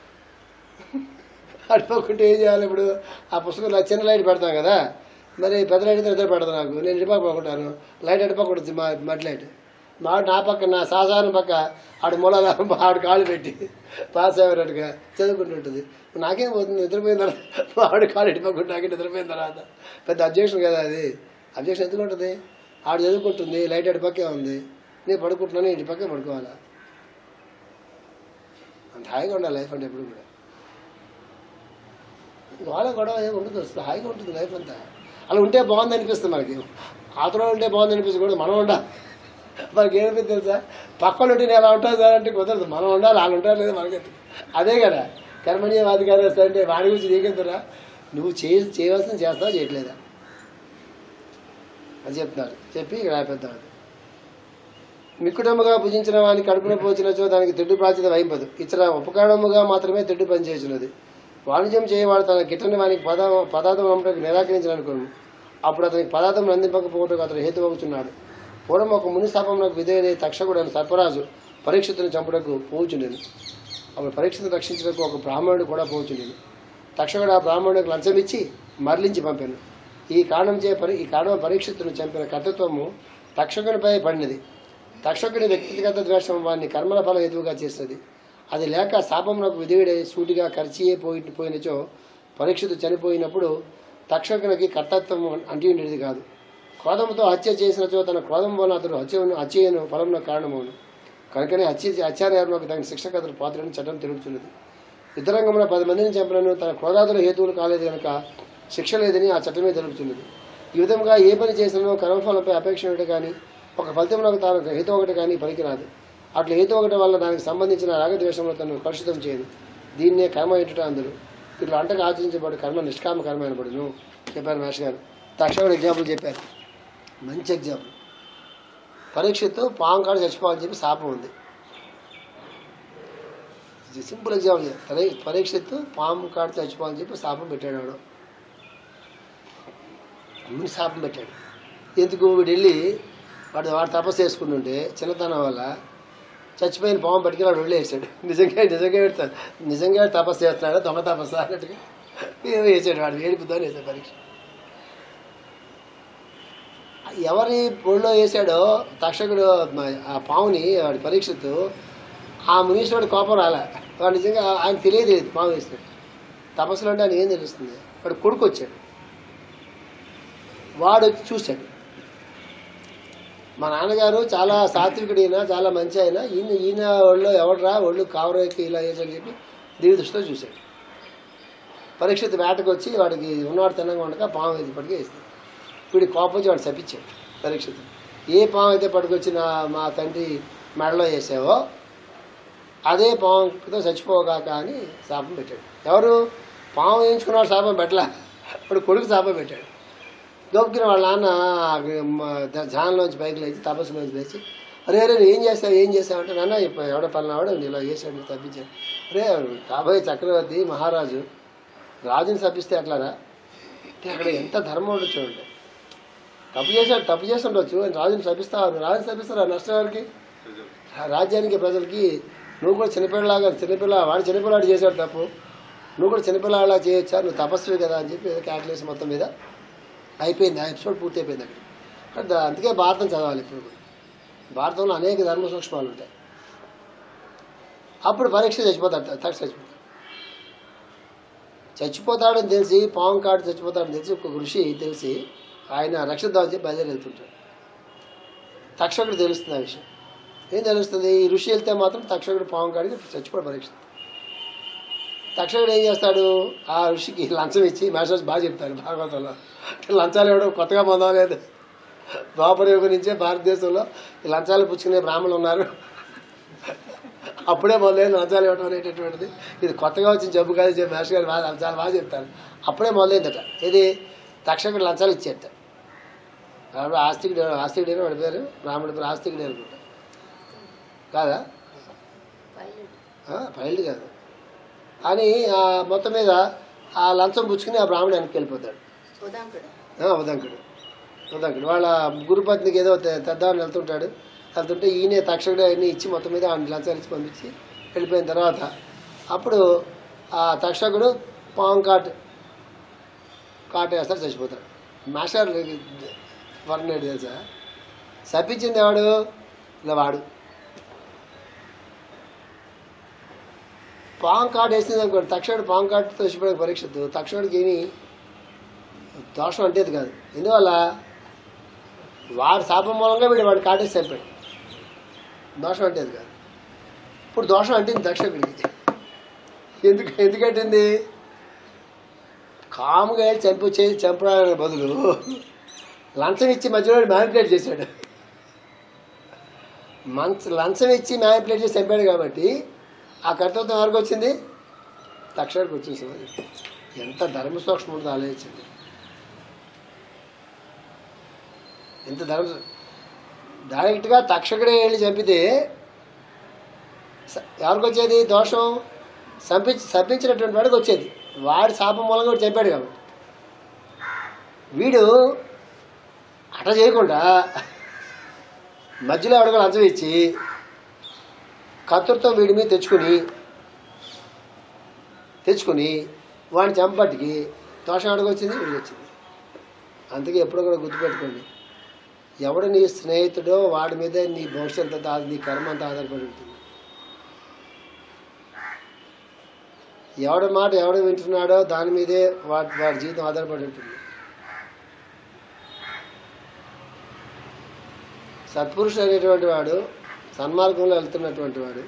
అటుపక్కుంటే ఏం చేయాలి ఇప్పుడు ఆ పుస్తకం నా చిన్న లైట్ పెడతాం కదా మరి పెద్ద లైట్ అయితే నిద్ర పెడతాను నాకు నేను ఇటుపక్క పడుకుంటాను లైట్ అటుపక్క ఉంటుంది మా మట్టి లైట్ మాడు నా పక్క నా సాధారణ పక్క ఆడు మూల ఆడు కాళ్ళు పెట్టి పాస్ అయ్యేటట్టుగా చదువుకుంటుంటుంది నాకేం పోతుంది నిద్రపోయిన తర్వాత ఆవిడ కాళ్ళు ఇటుపక్క నాకే నిద్రపోయిన తర్వాత పెద్ద అబ్జెక్షన్ కదా అది అబ్జెక్షన్ ఎందుకు ఉంటుంది ఆడు చదువుకుంటుంది లైట్ అటుపక్కే ఉంది నేను పడుకుంటున్నాను ఇటు పక్కే పడుకోవాలా అంత హాయిగా ఉండాలి లైఫ్ అంటే ఎప్పుడు కూడా వాళ్ళ గొడవ ఏమి ఉండదు అసలు హాయిగా ఉంటుంది లైఫ్ అంతా అలా ఉంటే బాగుంది అనిపిస్తుంది మనకి ఆతలో ఉంటే బాగుంది అనిపిస్తుంది కూడా మనం ఉండాలి మనకి ఏమనిపిస్తుంది తెలుసా పక్కన ఉంటే నేను ఎలా ఉంటాను సార్ అంటే కుదరదు మనం ఉండాలి వాళ్ళు ఉంటారు లేదా మనకి అదే కదా కర్మణీయవాది గారు అంటే వాడి గురించి నీకెందురా నువ్వు చే చేయవలసింది చేస్తావా చేయట్లేదా అని చెప్తున్నారు చెప్పి ఇక్కడ ఆపేద్దాం అది మిక్కుటముగా భుజించిన వాని కడుపున పోచినచో దానికి తెడ్డు ప్రాచ్యత వహింపదు ఇతర ఉపకరణముగా మాత్రమే తెడ్డు పనిచేస్తున్నది వాణిజ్యం చేయవాడు తన గిట్టని వానికి పద పదార్థం అమ్మటకు నిరాకరించిన అనుకోను అప్పుడు అతనికి పదార్థం అందింపకపోవటకు అతను హేతువగుచున్నాడు పూర్వం ఒక ముని శాపమునకు విధేయుడై తక్షకుడు అని సర్పరాజు పరీక్షితుని చంపుటకు పోచుండేది అప్పుడు పరీక్షను రక్షించడానికి ఒక బ్రాహ్మణుడు కూడా పోచుండేది తక్షకుడు ఆ బ్రాహ్మణుడికి లంచం ఇచ్చి మరలించి పంపాను ఈ కారణం చే పరి ఈ కారణం పరీక్షితును చంపిన కర్తృత్వము తక్షకునిపై పడినది తక్షకుని వ్యక్తిగత ద్వేషం వారిని కర్మల ఫల హేతువుగా చేస్తుంది అది లేక శాపమునకు విధేయుడై సూటిగా ఖర్చియే పోయి పోయినచో పరీక్షితు చనిపోయినప్పుడు తక్షకునికి కర్తత్వం అంటి ఉండేది కాదు క్రోధంతో హత్య చేసినచో తన క్రోధం వలన అతడు హత్యను హత్యను ఫలంలో కారణమవును కనుకనే హత్య హత్యానేర్మకు తగిన శిక్షకు అతడు పాత్రని చట్టం తెలుపుతున్నది యుద్ధరంగంలో పది మందిని చంపినను తన క్రోధాదుల హేతువులు కాలేదు కనుక శిక్ష లేదని ఆ చట్టమే తెలుపుతున్నది ఈ విధంగా ఏ పని చేసినో కర్మఫలంపై అపేక్ష ఒకటి కానీ ఒక ఫలితంలో తాను హేతు ఒకటి కానీ పనికిరాదు అట్లా హేతు ఒకటి వల్ల దానికి సంబంధించిన రాగద్వేషంలో తను కలుషితం చేయదు దీన్నే కర్మ ఎటుట అందరు ఇట్లా అంటగా ఆచరించబడి కర్మ నిష్కామ కర్మ అనబడును చెప్పారు మహేష్ గారు తక్షణ ఎగ్జాంపుల్ చెప్పారు మంచి ఎగ్జాంపుల్ పరీక్షతో పాము కాడు చచ్చిపోవాలని చెప్పి శాపం ఉంది ఇది సింపుల్ ఎగ్జాంపుల్ చెప్పారు. పరీ పరీక్షతో పాము కాడు చచ్చిపోవాలని చెప్పి శాపం పెట్టాడు వాడు ముని శాపం పెట్టాడు ఎందుకు వీడు వెళ్ళి వాడు వాడు తపస్సు చేసుకుంటుంటే చిన్నతనం వల్ల చచ్చిపోయిన పాము పట్టుకుని వాడు వదిలేసాడు నిజంగా నిజంగా వీడు త- నిజంగా వీడు తపస్సు చేస్తున్నాడు దొంగ తపస్సు అన్నట్టుగా ఏమో వేసాడు వాడు ఏడుపుతో వేసాడు పరీక్ష ఎవరి పొడిలో వేసాడో తక్షకుడు మ- ఆ పాముని వాడి పరీక్షతో ఆ మునీశ్వరుడు కోపం రాలే వాడు నిజంగా ఆయన తెలియదు పాము వేసినట్టు తపస్సులు అంటే ఆయన ఏం తెలుస్తుంది వాడు కొడుకు వచ్చాడు వాడు వచ్చి చూశాడు మా నాన్నగారు చాలా సాత్వికుడు ఈయన చాలా మంచి ఆయన ఈయన ఈయన ఒళ్ళు ఎవడరా ఒళ్ళు కావరేకి ఇలా వేసని చెప్పి దివ్య దృష్టితో చూశాడు పరీక్షిత్ వేటకు వచ్చి వాడికి ఉన్నవాడు తినంగా ఉండగా పాము ఇది పట్టుకు వేస్తాడు వీడి కోపం వచ్చి వాడు శపించాడు పరీక్షిత్ ఏ పాము అయితే పట్టుకొచ్చి నా మా తండ్రి మెడలో వేసావో అదే పాముతో చచ్చిపోగాక అని శాపం పెట్టాడు ఎవరు పాము వేయించుకున్నాడు శాపం పెట్టలే ఇప్పుడు కొడుకు శాపం పెట్టాడు గోపుకిన వాళ్ళ నాన్న ధ్యానంలోంచి పైకి లేచి తపస్సులోంచి లేచి అరే అరే నువ్వు ఏం చేస్తావు ఏం చేస్తావు అంటే నాన్న ఇప్పుడు ఎవడ పలానావాడు ఇలా చేశాడు నీకు తప్పించాడు అరే కాబోయే చక్రవర్తి మహారాజు రాజుని తప్పిస్తే ఎట్లారా అంటే అక్కడ ఎంత ధర్మం ఉండొచ్చు చూడండి తప్పు చేశాడు తప్పు చేసి ఉండొచ్చు ఆయన రాజుని తప్పిస్తావు రాజుని తప్పిస్తారా నష్టం ఎవరికి ఆ రాజ్యానికి ప్రజలకి నువ్వు కూడా చిన్నపిల్లలాగా చిన్నపిల్ల వాడు చిన్నపిల్లాడు చేశాడు తప్పు నువ్వు కూడా చిన్నపిల్లలా చేయొచ్చా నువ్వు తపస్వి కదా అని చెప్పి ఏదో క్యాల్కులేషన్ మొత్తం మీద అయిపోయింది ఆ ఎపిసోడ్ పూర్తి అయిపోయింది అక్కడ అంటే దా- అందుకే భారతం చదవాలి ఇప్పుడు కూడా. భారతంలో అనేక ధర్మ సూక్ష్మాలు ఉంటాయి అప్పుడు పరీక్ష చచ్చిపోతాడు తక్ష చచ్చిపోతాడు చచ్చిపోతాడని తెలిసి పాము కాడు చచ్చిపోతాడని తెలిసి ఒక ఋషి తెలిసి ఆయన రక్షిద్దామని చెప్పి బయలుదేరి వెళ్తుంటాడు తక్షకుడు తెలుస్తుంది ఆ విషయం ఏం తెలుస్తుంది ఈ ఋషి వెళ్తే మాత్రం తక్షకుడు పాము కాడికి చచ్చిపోడు పరీక్ష తక్షకుడు ఏం చేస్తాడు ఆ ఋషికి లంచం ఇచ్చి మేషాజ్ బాగా చెప్తాడు భాగవతంలో లంచాలు ఇవ్వడం కొత్తగా పొందలేదు ద్వాపర యుగం నుంచే భారతదేశంలో ఈ లంచాలు పుచ్చుకునే బ్రాహ్మణులు ఉన్నారు అప్పుడే మొదలైన లంచాలు ఇవ్వడం అనేటటువంటిది ఇది కొత్తగా వచ్చిన జబ్బు కాదు చెప్పి మేష గారు బాగా లంచాలు బాగా చెప్తారు అప్పుడే మొదలైందట ఇది తక్షకుడు లంచాలు ఇచ్చేట ఆవిడ ఆస్తికుడు ఆస్తికుడేనా వాడి పేరు బ్రాహ్మణ పేరు ఆస్తికుడే అనుకుంటా కాదా పైలట్ ఆ, పైల్డ్ కాదు అని ఆ మొత్తం మీద ఆ లంచం పుచ్చుకుని ఆ బ్రాహ్మణ వెనక్కి వెళ్ళిపోతాడు ఉదాంకుడు ఆ, ఉదంకుడు ఉదంకుడు వాళ్ళ గురుపత్నికి ఏదో తె- తెద్దామని వెళ్తుంటాడు వెళ్తుంటే ఈయనే తక్షకుడు అన్ని ఇచ్చి మొత్తం మీద ఆయన లంచాలు ఇచ్చి పంపించి వెళ్ళిపోయిన తర్వాత అప్పుడు ఆ తక్షకుడు పాము కాట్ కాటు వేస్తాడు చచ్చిపోతాడు మాస్టర్ వర్ణేడు తెలుసా శపించింది ఎవడు ఇలా వాడు పాము కాటు వేసింది అనుకోండి తక్షణుడు పాము కాటుతో చచ్చిపోయాడు పరీక్షిత్తు తక్షణుడికి ఏమి దోషం అంటేది కాదు ఎందువల్ల వాడి శాపం మూలంగా వీడు వాడు కాటేసి చంపాడు దోషం అంటేది కాదు ఇప్పుడు దోషం అంటింది దక్షకుడికి ఎందుకు ఎందుకంటుంది కాముగా వెళ్ళి చంపు చేసి చంపడానికి బదులు లంచం ఇచ్చి మధ్యలో మ్యానిపులేట్ చేశాడు మంచ లంచం ఇచ్చి మ్యానిపులేట్ చేసి చంపాడు కాబట్టి ఆ కర్తవ్యం ఎవరికి వచ్చింది తక్షణానికి వచ్చేసింది ఎంత ధర్మ సూక్ష్మం ఉందో ఆలోచించండి ఎంత ధర్మ డైరెక్ట్గా తక్షకుడే వెళ్ళి చంపితే స- ఎవరికి వచ్చేది దోషం సంపించి శపించినటువంటి వాడికి వచ్చేది వాడి శాపం మూలంగా వాడు చంపాడు కాబట్టి వీడు అట చేయకుండా మధ్యలో ఎవడికి లంచం ఇచ్చి కత్తులతో వీడి మీద తెచ్చుకుని తెచ్చుకుని వాడిని చంపటికి దోషం ఎవడికి వచ్చింది వీడికి వచ్చింది అందుకే ఎప్పుడో కూడా గుర్తుపెట్టుకోండి ఎవడు నీ స్నేహితుడో వాడి మీదే నీ భవిష్యత్తు అంతా నీ కర్మ అంతా ఆధారపడి ఉంటుంది ఎవడి మాట ఎవడు వింటున్నాడో దాని మీదే వాడి వాడి జీవితం ఆధారపడి ఉంటుంది సత్పురుషుడు అనేటువంటి వాడు సన్మార్గంలో వెళ్తున్నటువంటి వాడు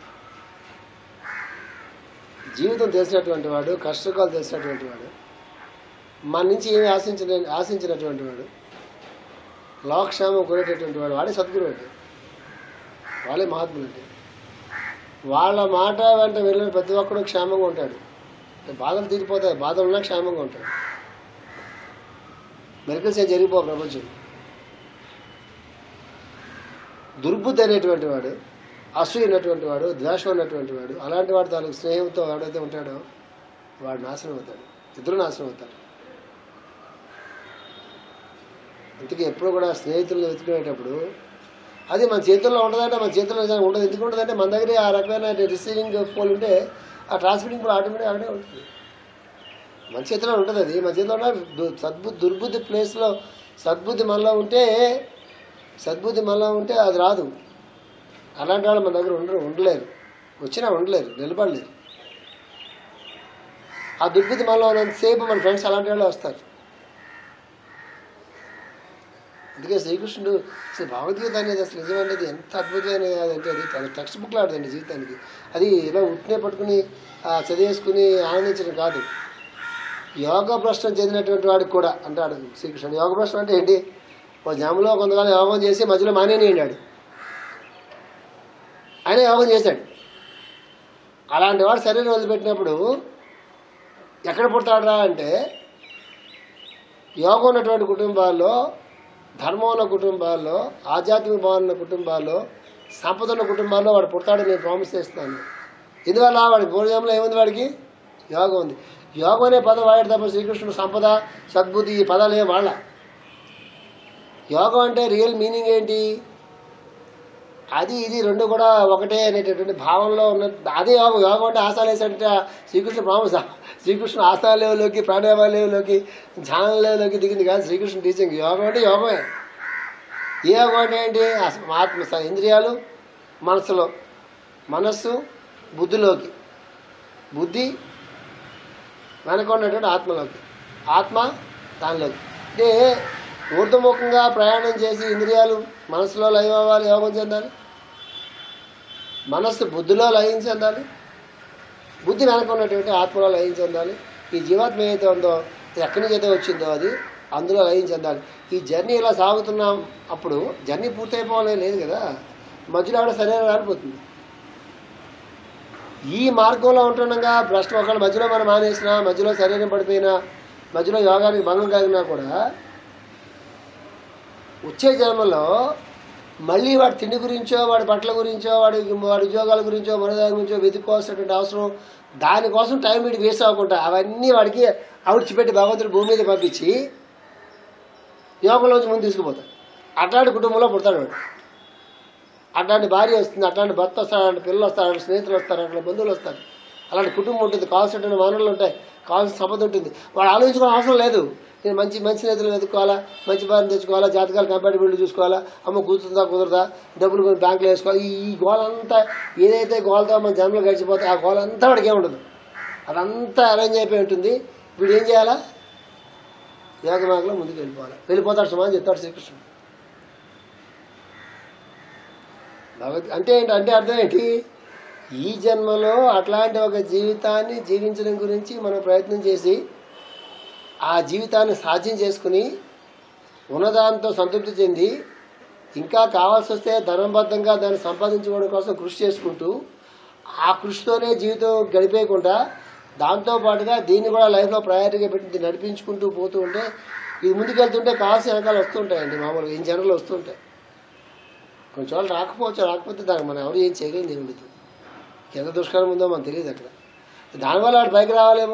జీవితం తెలిసినటువంటి వాడు కష్టకాలు తెలిసినటువంటి వాడు మన నుంచి ఏమి ఆశించిన ఆశించినటువంటి వాడు లోకక్షేమం కొనేటటువంటి వాడు వాడే సద్గురు అంటే వాళ్ళే మహాత్ములు అంటే వాళ్ళ మాట వెంట వెళ్ళిన ప్రతి ఒక్కడు క్షేమంగా ఉంటాడు అంటే బాధలు తీరిపోతాయి బాధలు ఉన్నా క్షేమంగా ఉంటాడు మెరికల్స్ ఏం జరిగిపో ప్రపంచం దుర్బుద్ధి అనేటువంటి వాడు అసూయ ఉన్నటువంటి వాడు ద్వేషం ఉన్నటువంటి వాడు అలాంటి వాడు తాలూకు స్నేహంతో ఎవడైతే ఉంటాడో వాడు నాశనం అవుతాడు ఇద్దరు నాశనం అవుతారు అందుకే ఎప్పుడు కూడా స్నేహితులను వెతుకునేటప్పుడు అది మన చేతుల్లో ఉంటుందంటే మన చేతుల్లో నిజంగా ఉండదు ఎందుకు ఉంటుందంటే మన దగ్గర ఆ రకమైన రిసీవింగ్ ఫోన్ ఉంటే ఆ ట్రాన్స్మిటింగ్ కూడా ఆటోమేటిక్ అక్కడే ఉంటుంది మన చేతిలో ఉంటుంది అది మన చేతిలో ఉన్న దు- సద్బుద్ధి దుర్బుద్ధి ప్లేస్లో సద్బుద్ధి మనలో ఉంటే సద్బుద్ధి మనలో ఉంటే అది రాదు అలాంటి వాళ్ళు మన దగ్గర ఉండరు ఉండలేరు వచ్చినా ఉండలేరు నిలబడలేరు ఆ దుర్బుద్ధి మనలో ఉన్నంతసేపు మన ఫ్రెండ్స్ అలాంటి వాళ్ళు వస్తారు అందుకే శ్రీకృష్ణుడు అసలు భగవద్గీత అనేది అసలు నిజమైనది ఎంత అద్భుతమైనది అంటే అది తన టెక్స్ట్ బుక్ లాంటిదండి జీవితానికి అది ఇలా ఉట్టినే పట్టుకుని ఆ, చదివేసుకుని ఆనందించడం కాదు యోగ భ్రష్టం చెందినటువంటి వాడికి కూడా అంటాడు శ్రీకృష్ణుడు యోగ భ్రష్టం అంటే ఏంటి ఓ జములో కొంతకాలం యోగం చేసి మధ్యలో మానేనియండాడు ఆయన యోగం చేశాడు అలాంటి వాడు శరీరం వదిలిపెట్టినప్పుడు ఎక్కడ పుడతాడరా అంటే యోగం ఉన్నటువంటి కుటుంబాల్లో ధర్మం ఉన్న కుటుంబాల్లో ఆధ్యాత్మిక భావన ఉన్న కుటుంబాల్లో సంపద ఉన్న కుటుంబాల్లో వాడు పుడతాడని నేను ప్రామిస్ చేస్తున్నాను ఎందువల్ల వాడి పూర్వజంలో ఏముంది వాడికి యోగం ఉంది యోగం అనే పదం వాడాడు తప్ప శ్రీకృష్ణుడు సంపద సద్బుద్ధి ఈ పదాలు ఏం వాళ్ళ యోగం అంటే రియల్ మీనింగ్ ఏంటి అది ఇది రెండు కూడా ఒకటే అనేటటువంటి భావంలో ఉన్న అదే యోగం యోగం అంటే ఆసనాలు వేసాడంటే శ్రీకృష్ణ ప్రామిస్ శ్రీకృష్ణ ఆసనాల లెవెల్లోకి ప్రాణాయామ లెవెల్లోకి ధ్యాన లెవెల్లోకి దిగింది కాదు శ్రీకృష్ణ టీచింగ్ యోగం అంటే యోగమే ఏ యోగం అంటే ఏంటి అస- ఆత్మ స- ఇంద్రియాలు మనసులో మనస్సు బుద్ధిలోకి బుద్ధి వెనక ఉన్నటువంటి ఆత్మలోకి ఆత్మ దానిలోకి అంటే ఊర్ధముఖంగా ప్రయాణం చేసి ఇంద్రియాలు మనసులో లయం అవ్వాలి యోగం చెందాలి మనస్సు బుద్ధిలో లయం చెందాలి బుద్ధి వెనక ఉన్నటువంటి ఆత్మలో లయం చెందాలి ఈ జీవాత్మ ఏదైతే ఉందో ఇది ఎక్కడి నుంచి అయితే వచ్చిందో అది అందులో లయం చెందాలి ఈ జర్నీ ఇలా సాగుతున్నాం అప్పుడు జర్నీ పూర్తయిపోవాలని లేదు కదా మధ్యలో ఆవిడ శరీరం రాలిపోతుంది ఈ మార్గంలో ఉంటుండగా భ్రష్ట ఒకళ్ళు మధ్యలో మనం మానేసినా మధ్యలో శరీరం పడిపోయినా మధ్యలో యోగానికి భంగం కలిగినా కూడా వచ్చే జన్మలో మళ్ళీ వాడి తిండి గురించో వాడి బట్టల గురించో వాడి వాడి ఉద్యోగాల గురించో మనదాని గురించో వెతుక్కోవాల్సినటువంటి అవసరం దానికోసం టైం వీడికి వేస్ట్ అవ్వకుండా అవన్నీ వాడికి ఆవిడిచిపెట్టి భగవంతుడు భూమి మీద పంపించి యోగంలోంచి ముందు తీసుకుపోతాడు అట్లాంటి కుటుంబంలో పుడతాడు వాడు అట్లాంటి భార్య వస్తుంది అట్లాంటి భర్త వస్తాడు అట్లాంటి పిల్లలు వస్తారు అట్లాంటి స్నేహితులు వస్తారు అట్లాంటి బంధువులు వస్తారు అలాంటి కుటుంబం ఉంటుంది కావాల్సినటువంటి వనరులు ఉంటాయి కావాల్సిన సంపద ఉంటుంది వాడు ఆలోచించుకోవడం అవసరం లేదు నేను మంచి మంచి స్నేహితులు వెతుక్కోవాలా మంచి భార్యను తెచ్చుకోవాలా జాతకాలు కంపాటిబిలిటీ చూసుకోవాలా అమ్మ కూర్చుందా కుదరదా డబ్బులు కొన్ని బ్యాంకులో వేసుకోవాలి ఈ ఈ గోలంతా ఏదైతే గోలతో మన జన్మలు గడిచిపోతే ఆ గోలంతా వాడికి ఏముండదు అదంతా అరేంజ్ అయిపోయి ఉంటుంది వీడు ఏం చేయాలా యోగ మార్గంలో ముందుకు వెళ్ళిపోవాలి వెళ్ళిపోతాడు సుమా అని చెప్తాడు శ్రీకృష్ణుడు భగవద్ అంటే ఏంటి అంటే అర్థం ఏంటి ఈ జన్మలో అట్లాంటి ఒక జీవితాన్ని జీవించడం గురించి మనం ప్రయత్నం చేసి ఆ జీవితాన్ని సాధ్యం చేసుకుని ఉన్నదాంతో సంతృప్తి చెంది ఇంకా కావాల్సి వస్తే ధర్మబద్ధంగా దాన్ని సంపాదించుకోవడం కోసం కృషి చేసుకుంటూ ఆ కృషితోనే జీవితం గడిపేయకుండా దాంతో పాటుగా దీన్ని కూడా లైఫ్లో ప్రయారిటీగా పెట్టి నడిపించుకుంటూ పోతూ ఉంటే ఇది ముందుకెళ్తుంటే కావాల్సిన వెనకాల వస్తుంటాయండి మామూలుగా ఇన్ జనరల్ వస్తుంటాయి కొంచెం వాళ్ళు రాకపోవచ్చు రాకపోతే దానికి మనం ఎవరు ఏం చేయగలిగింది ఏమి లేదు ఎంత దుష్కరం ఉందో మనకు తెలియదు అక్కడ దానివల్ల వాడు పైకి రావాలేమో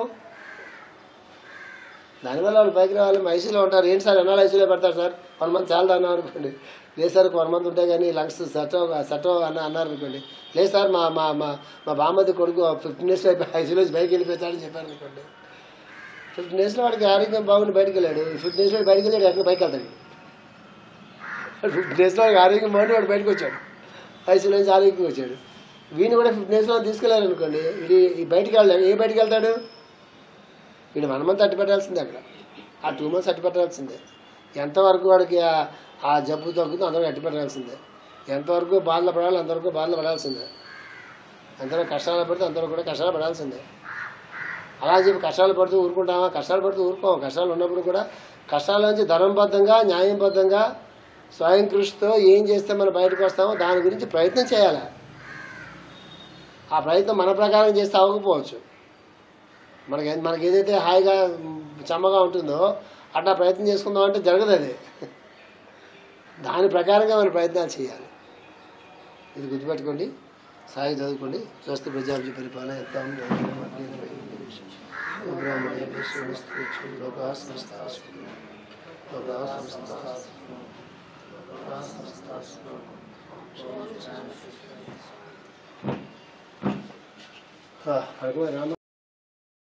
దానివల్ల వాళ్ళు పైకి రావాలేమో ఐసీలో ఉంటారు ఏంటి సార్ ఎన్నాళ్ళు ఐసీలో పెడతారు సార్ వన్ మంత్ చాలా అన్నారు అనుకోండి లేదు సార్ వన్ మంత్ ఉంటాయి కానీ లంగ్స్ సెట్ సెట్ అన్న అన్నారు అనుకోండి లేదు సార్ మా మా మా మా బామ్మది కొడుకు ఫిఫ్టీన్ డేస్లో అయిపోయి ఐసీలో బయటకు వెళ్ళిపోతాడని చెప్పారు అనుకోండి ఫిఫ్టీన్ డేస్లో వాడికి ఆరోగ్యం బాగుండి బయటకు వెళ్ళాడు ఫిఫ్టీన్ డేస్లో బయటకు వెళ్ళాడు ఎక్కడ బయటకు వెళ్తాడు ఫిఫ్టీన్ డేస్లో వాడికి ఆరోగ్యం బాగుండి వాడు బయటకు వచ్చాడు ఐసీలో నుంచి ఆరోగ్యంగా వచ్చాడు వీడిని కూడా ఫిఫ్టీన్ డేస్లో తీసుకెళ్ళారు అనుకోండి ఇది ఈ బయటికి వెళ్ళాడు ఏ బయటికి వెళ్తాడు వీడు వన్ మంత్ అట్టి పెట్టాల్సిందే అక్కడ ఆ టూ మంత్స్ అట్టి పెట్టాల్సిందే ఎంతవరకు వాడికి ఆ- ఆ జబ్బు తగ్గుతుందో అంతవరకు అట్టి పెట్టాల్సిందే ఎంతవరకు బాధలు పడాలి అంతవరకు బాధలు పడాల్సిందే ఎంతవరకు కష్టాలు పడితే అంతవరకు కూడా కష్టాలు పడాల్సిందే అలా చెప్పి కష్టాలు పడుతూ ఊరుకుంటామా కష్టాలు పడుతూ ఊరుకోము కష్టాలు ఉన్నప్పుడు కూడా కష్టాల నుంచి ధర్మబద్ధంగా న్యాయబద్ధంగా స్వయం కృషితో ఏం చేస్తే మనం బయటకు వస్తామో దాని గురించి ప్రయత్నం చేయాలి ఆ ప్రయత్నం మన ప్రకారం చేస్తే అవ్వకపోవచ్చు మనకి మనకి ఏదైతే హాయిగా మ్, చమ్మగా ఉంటుందో అట్లా ప్రయత్నం చేసుకుందాం అంటే జరగదు అది దాని ప్రకారంగా మనం ప్రయత్నాలు చేయాలి ఇది గుర్తుపెట్టుకోండి సాగి చదువుకోండి స్వస్తి ప్రజాభి పరిపాలన ఎంత రామ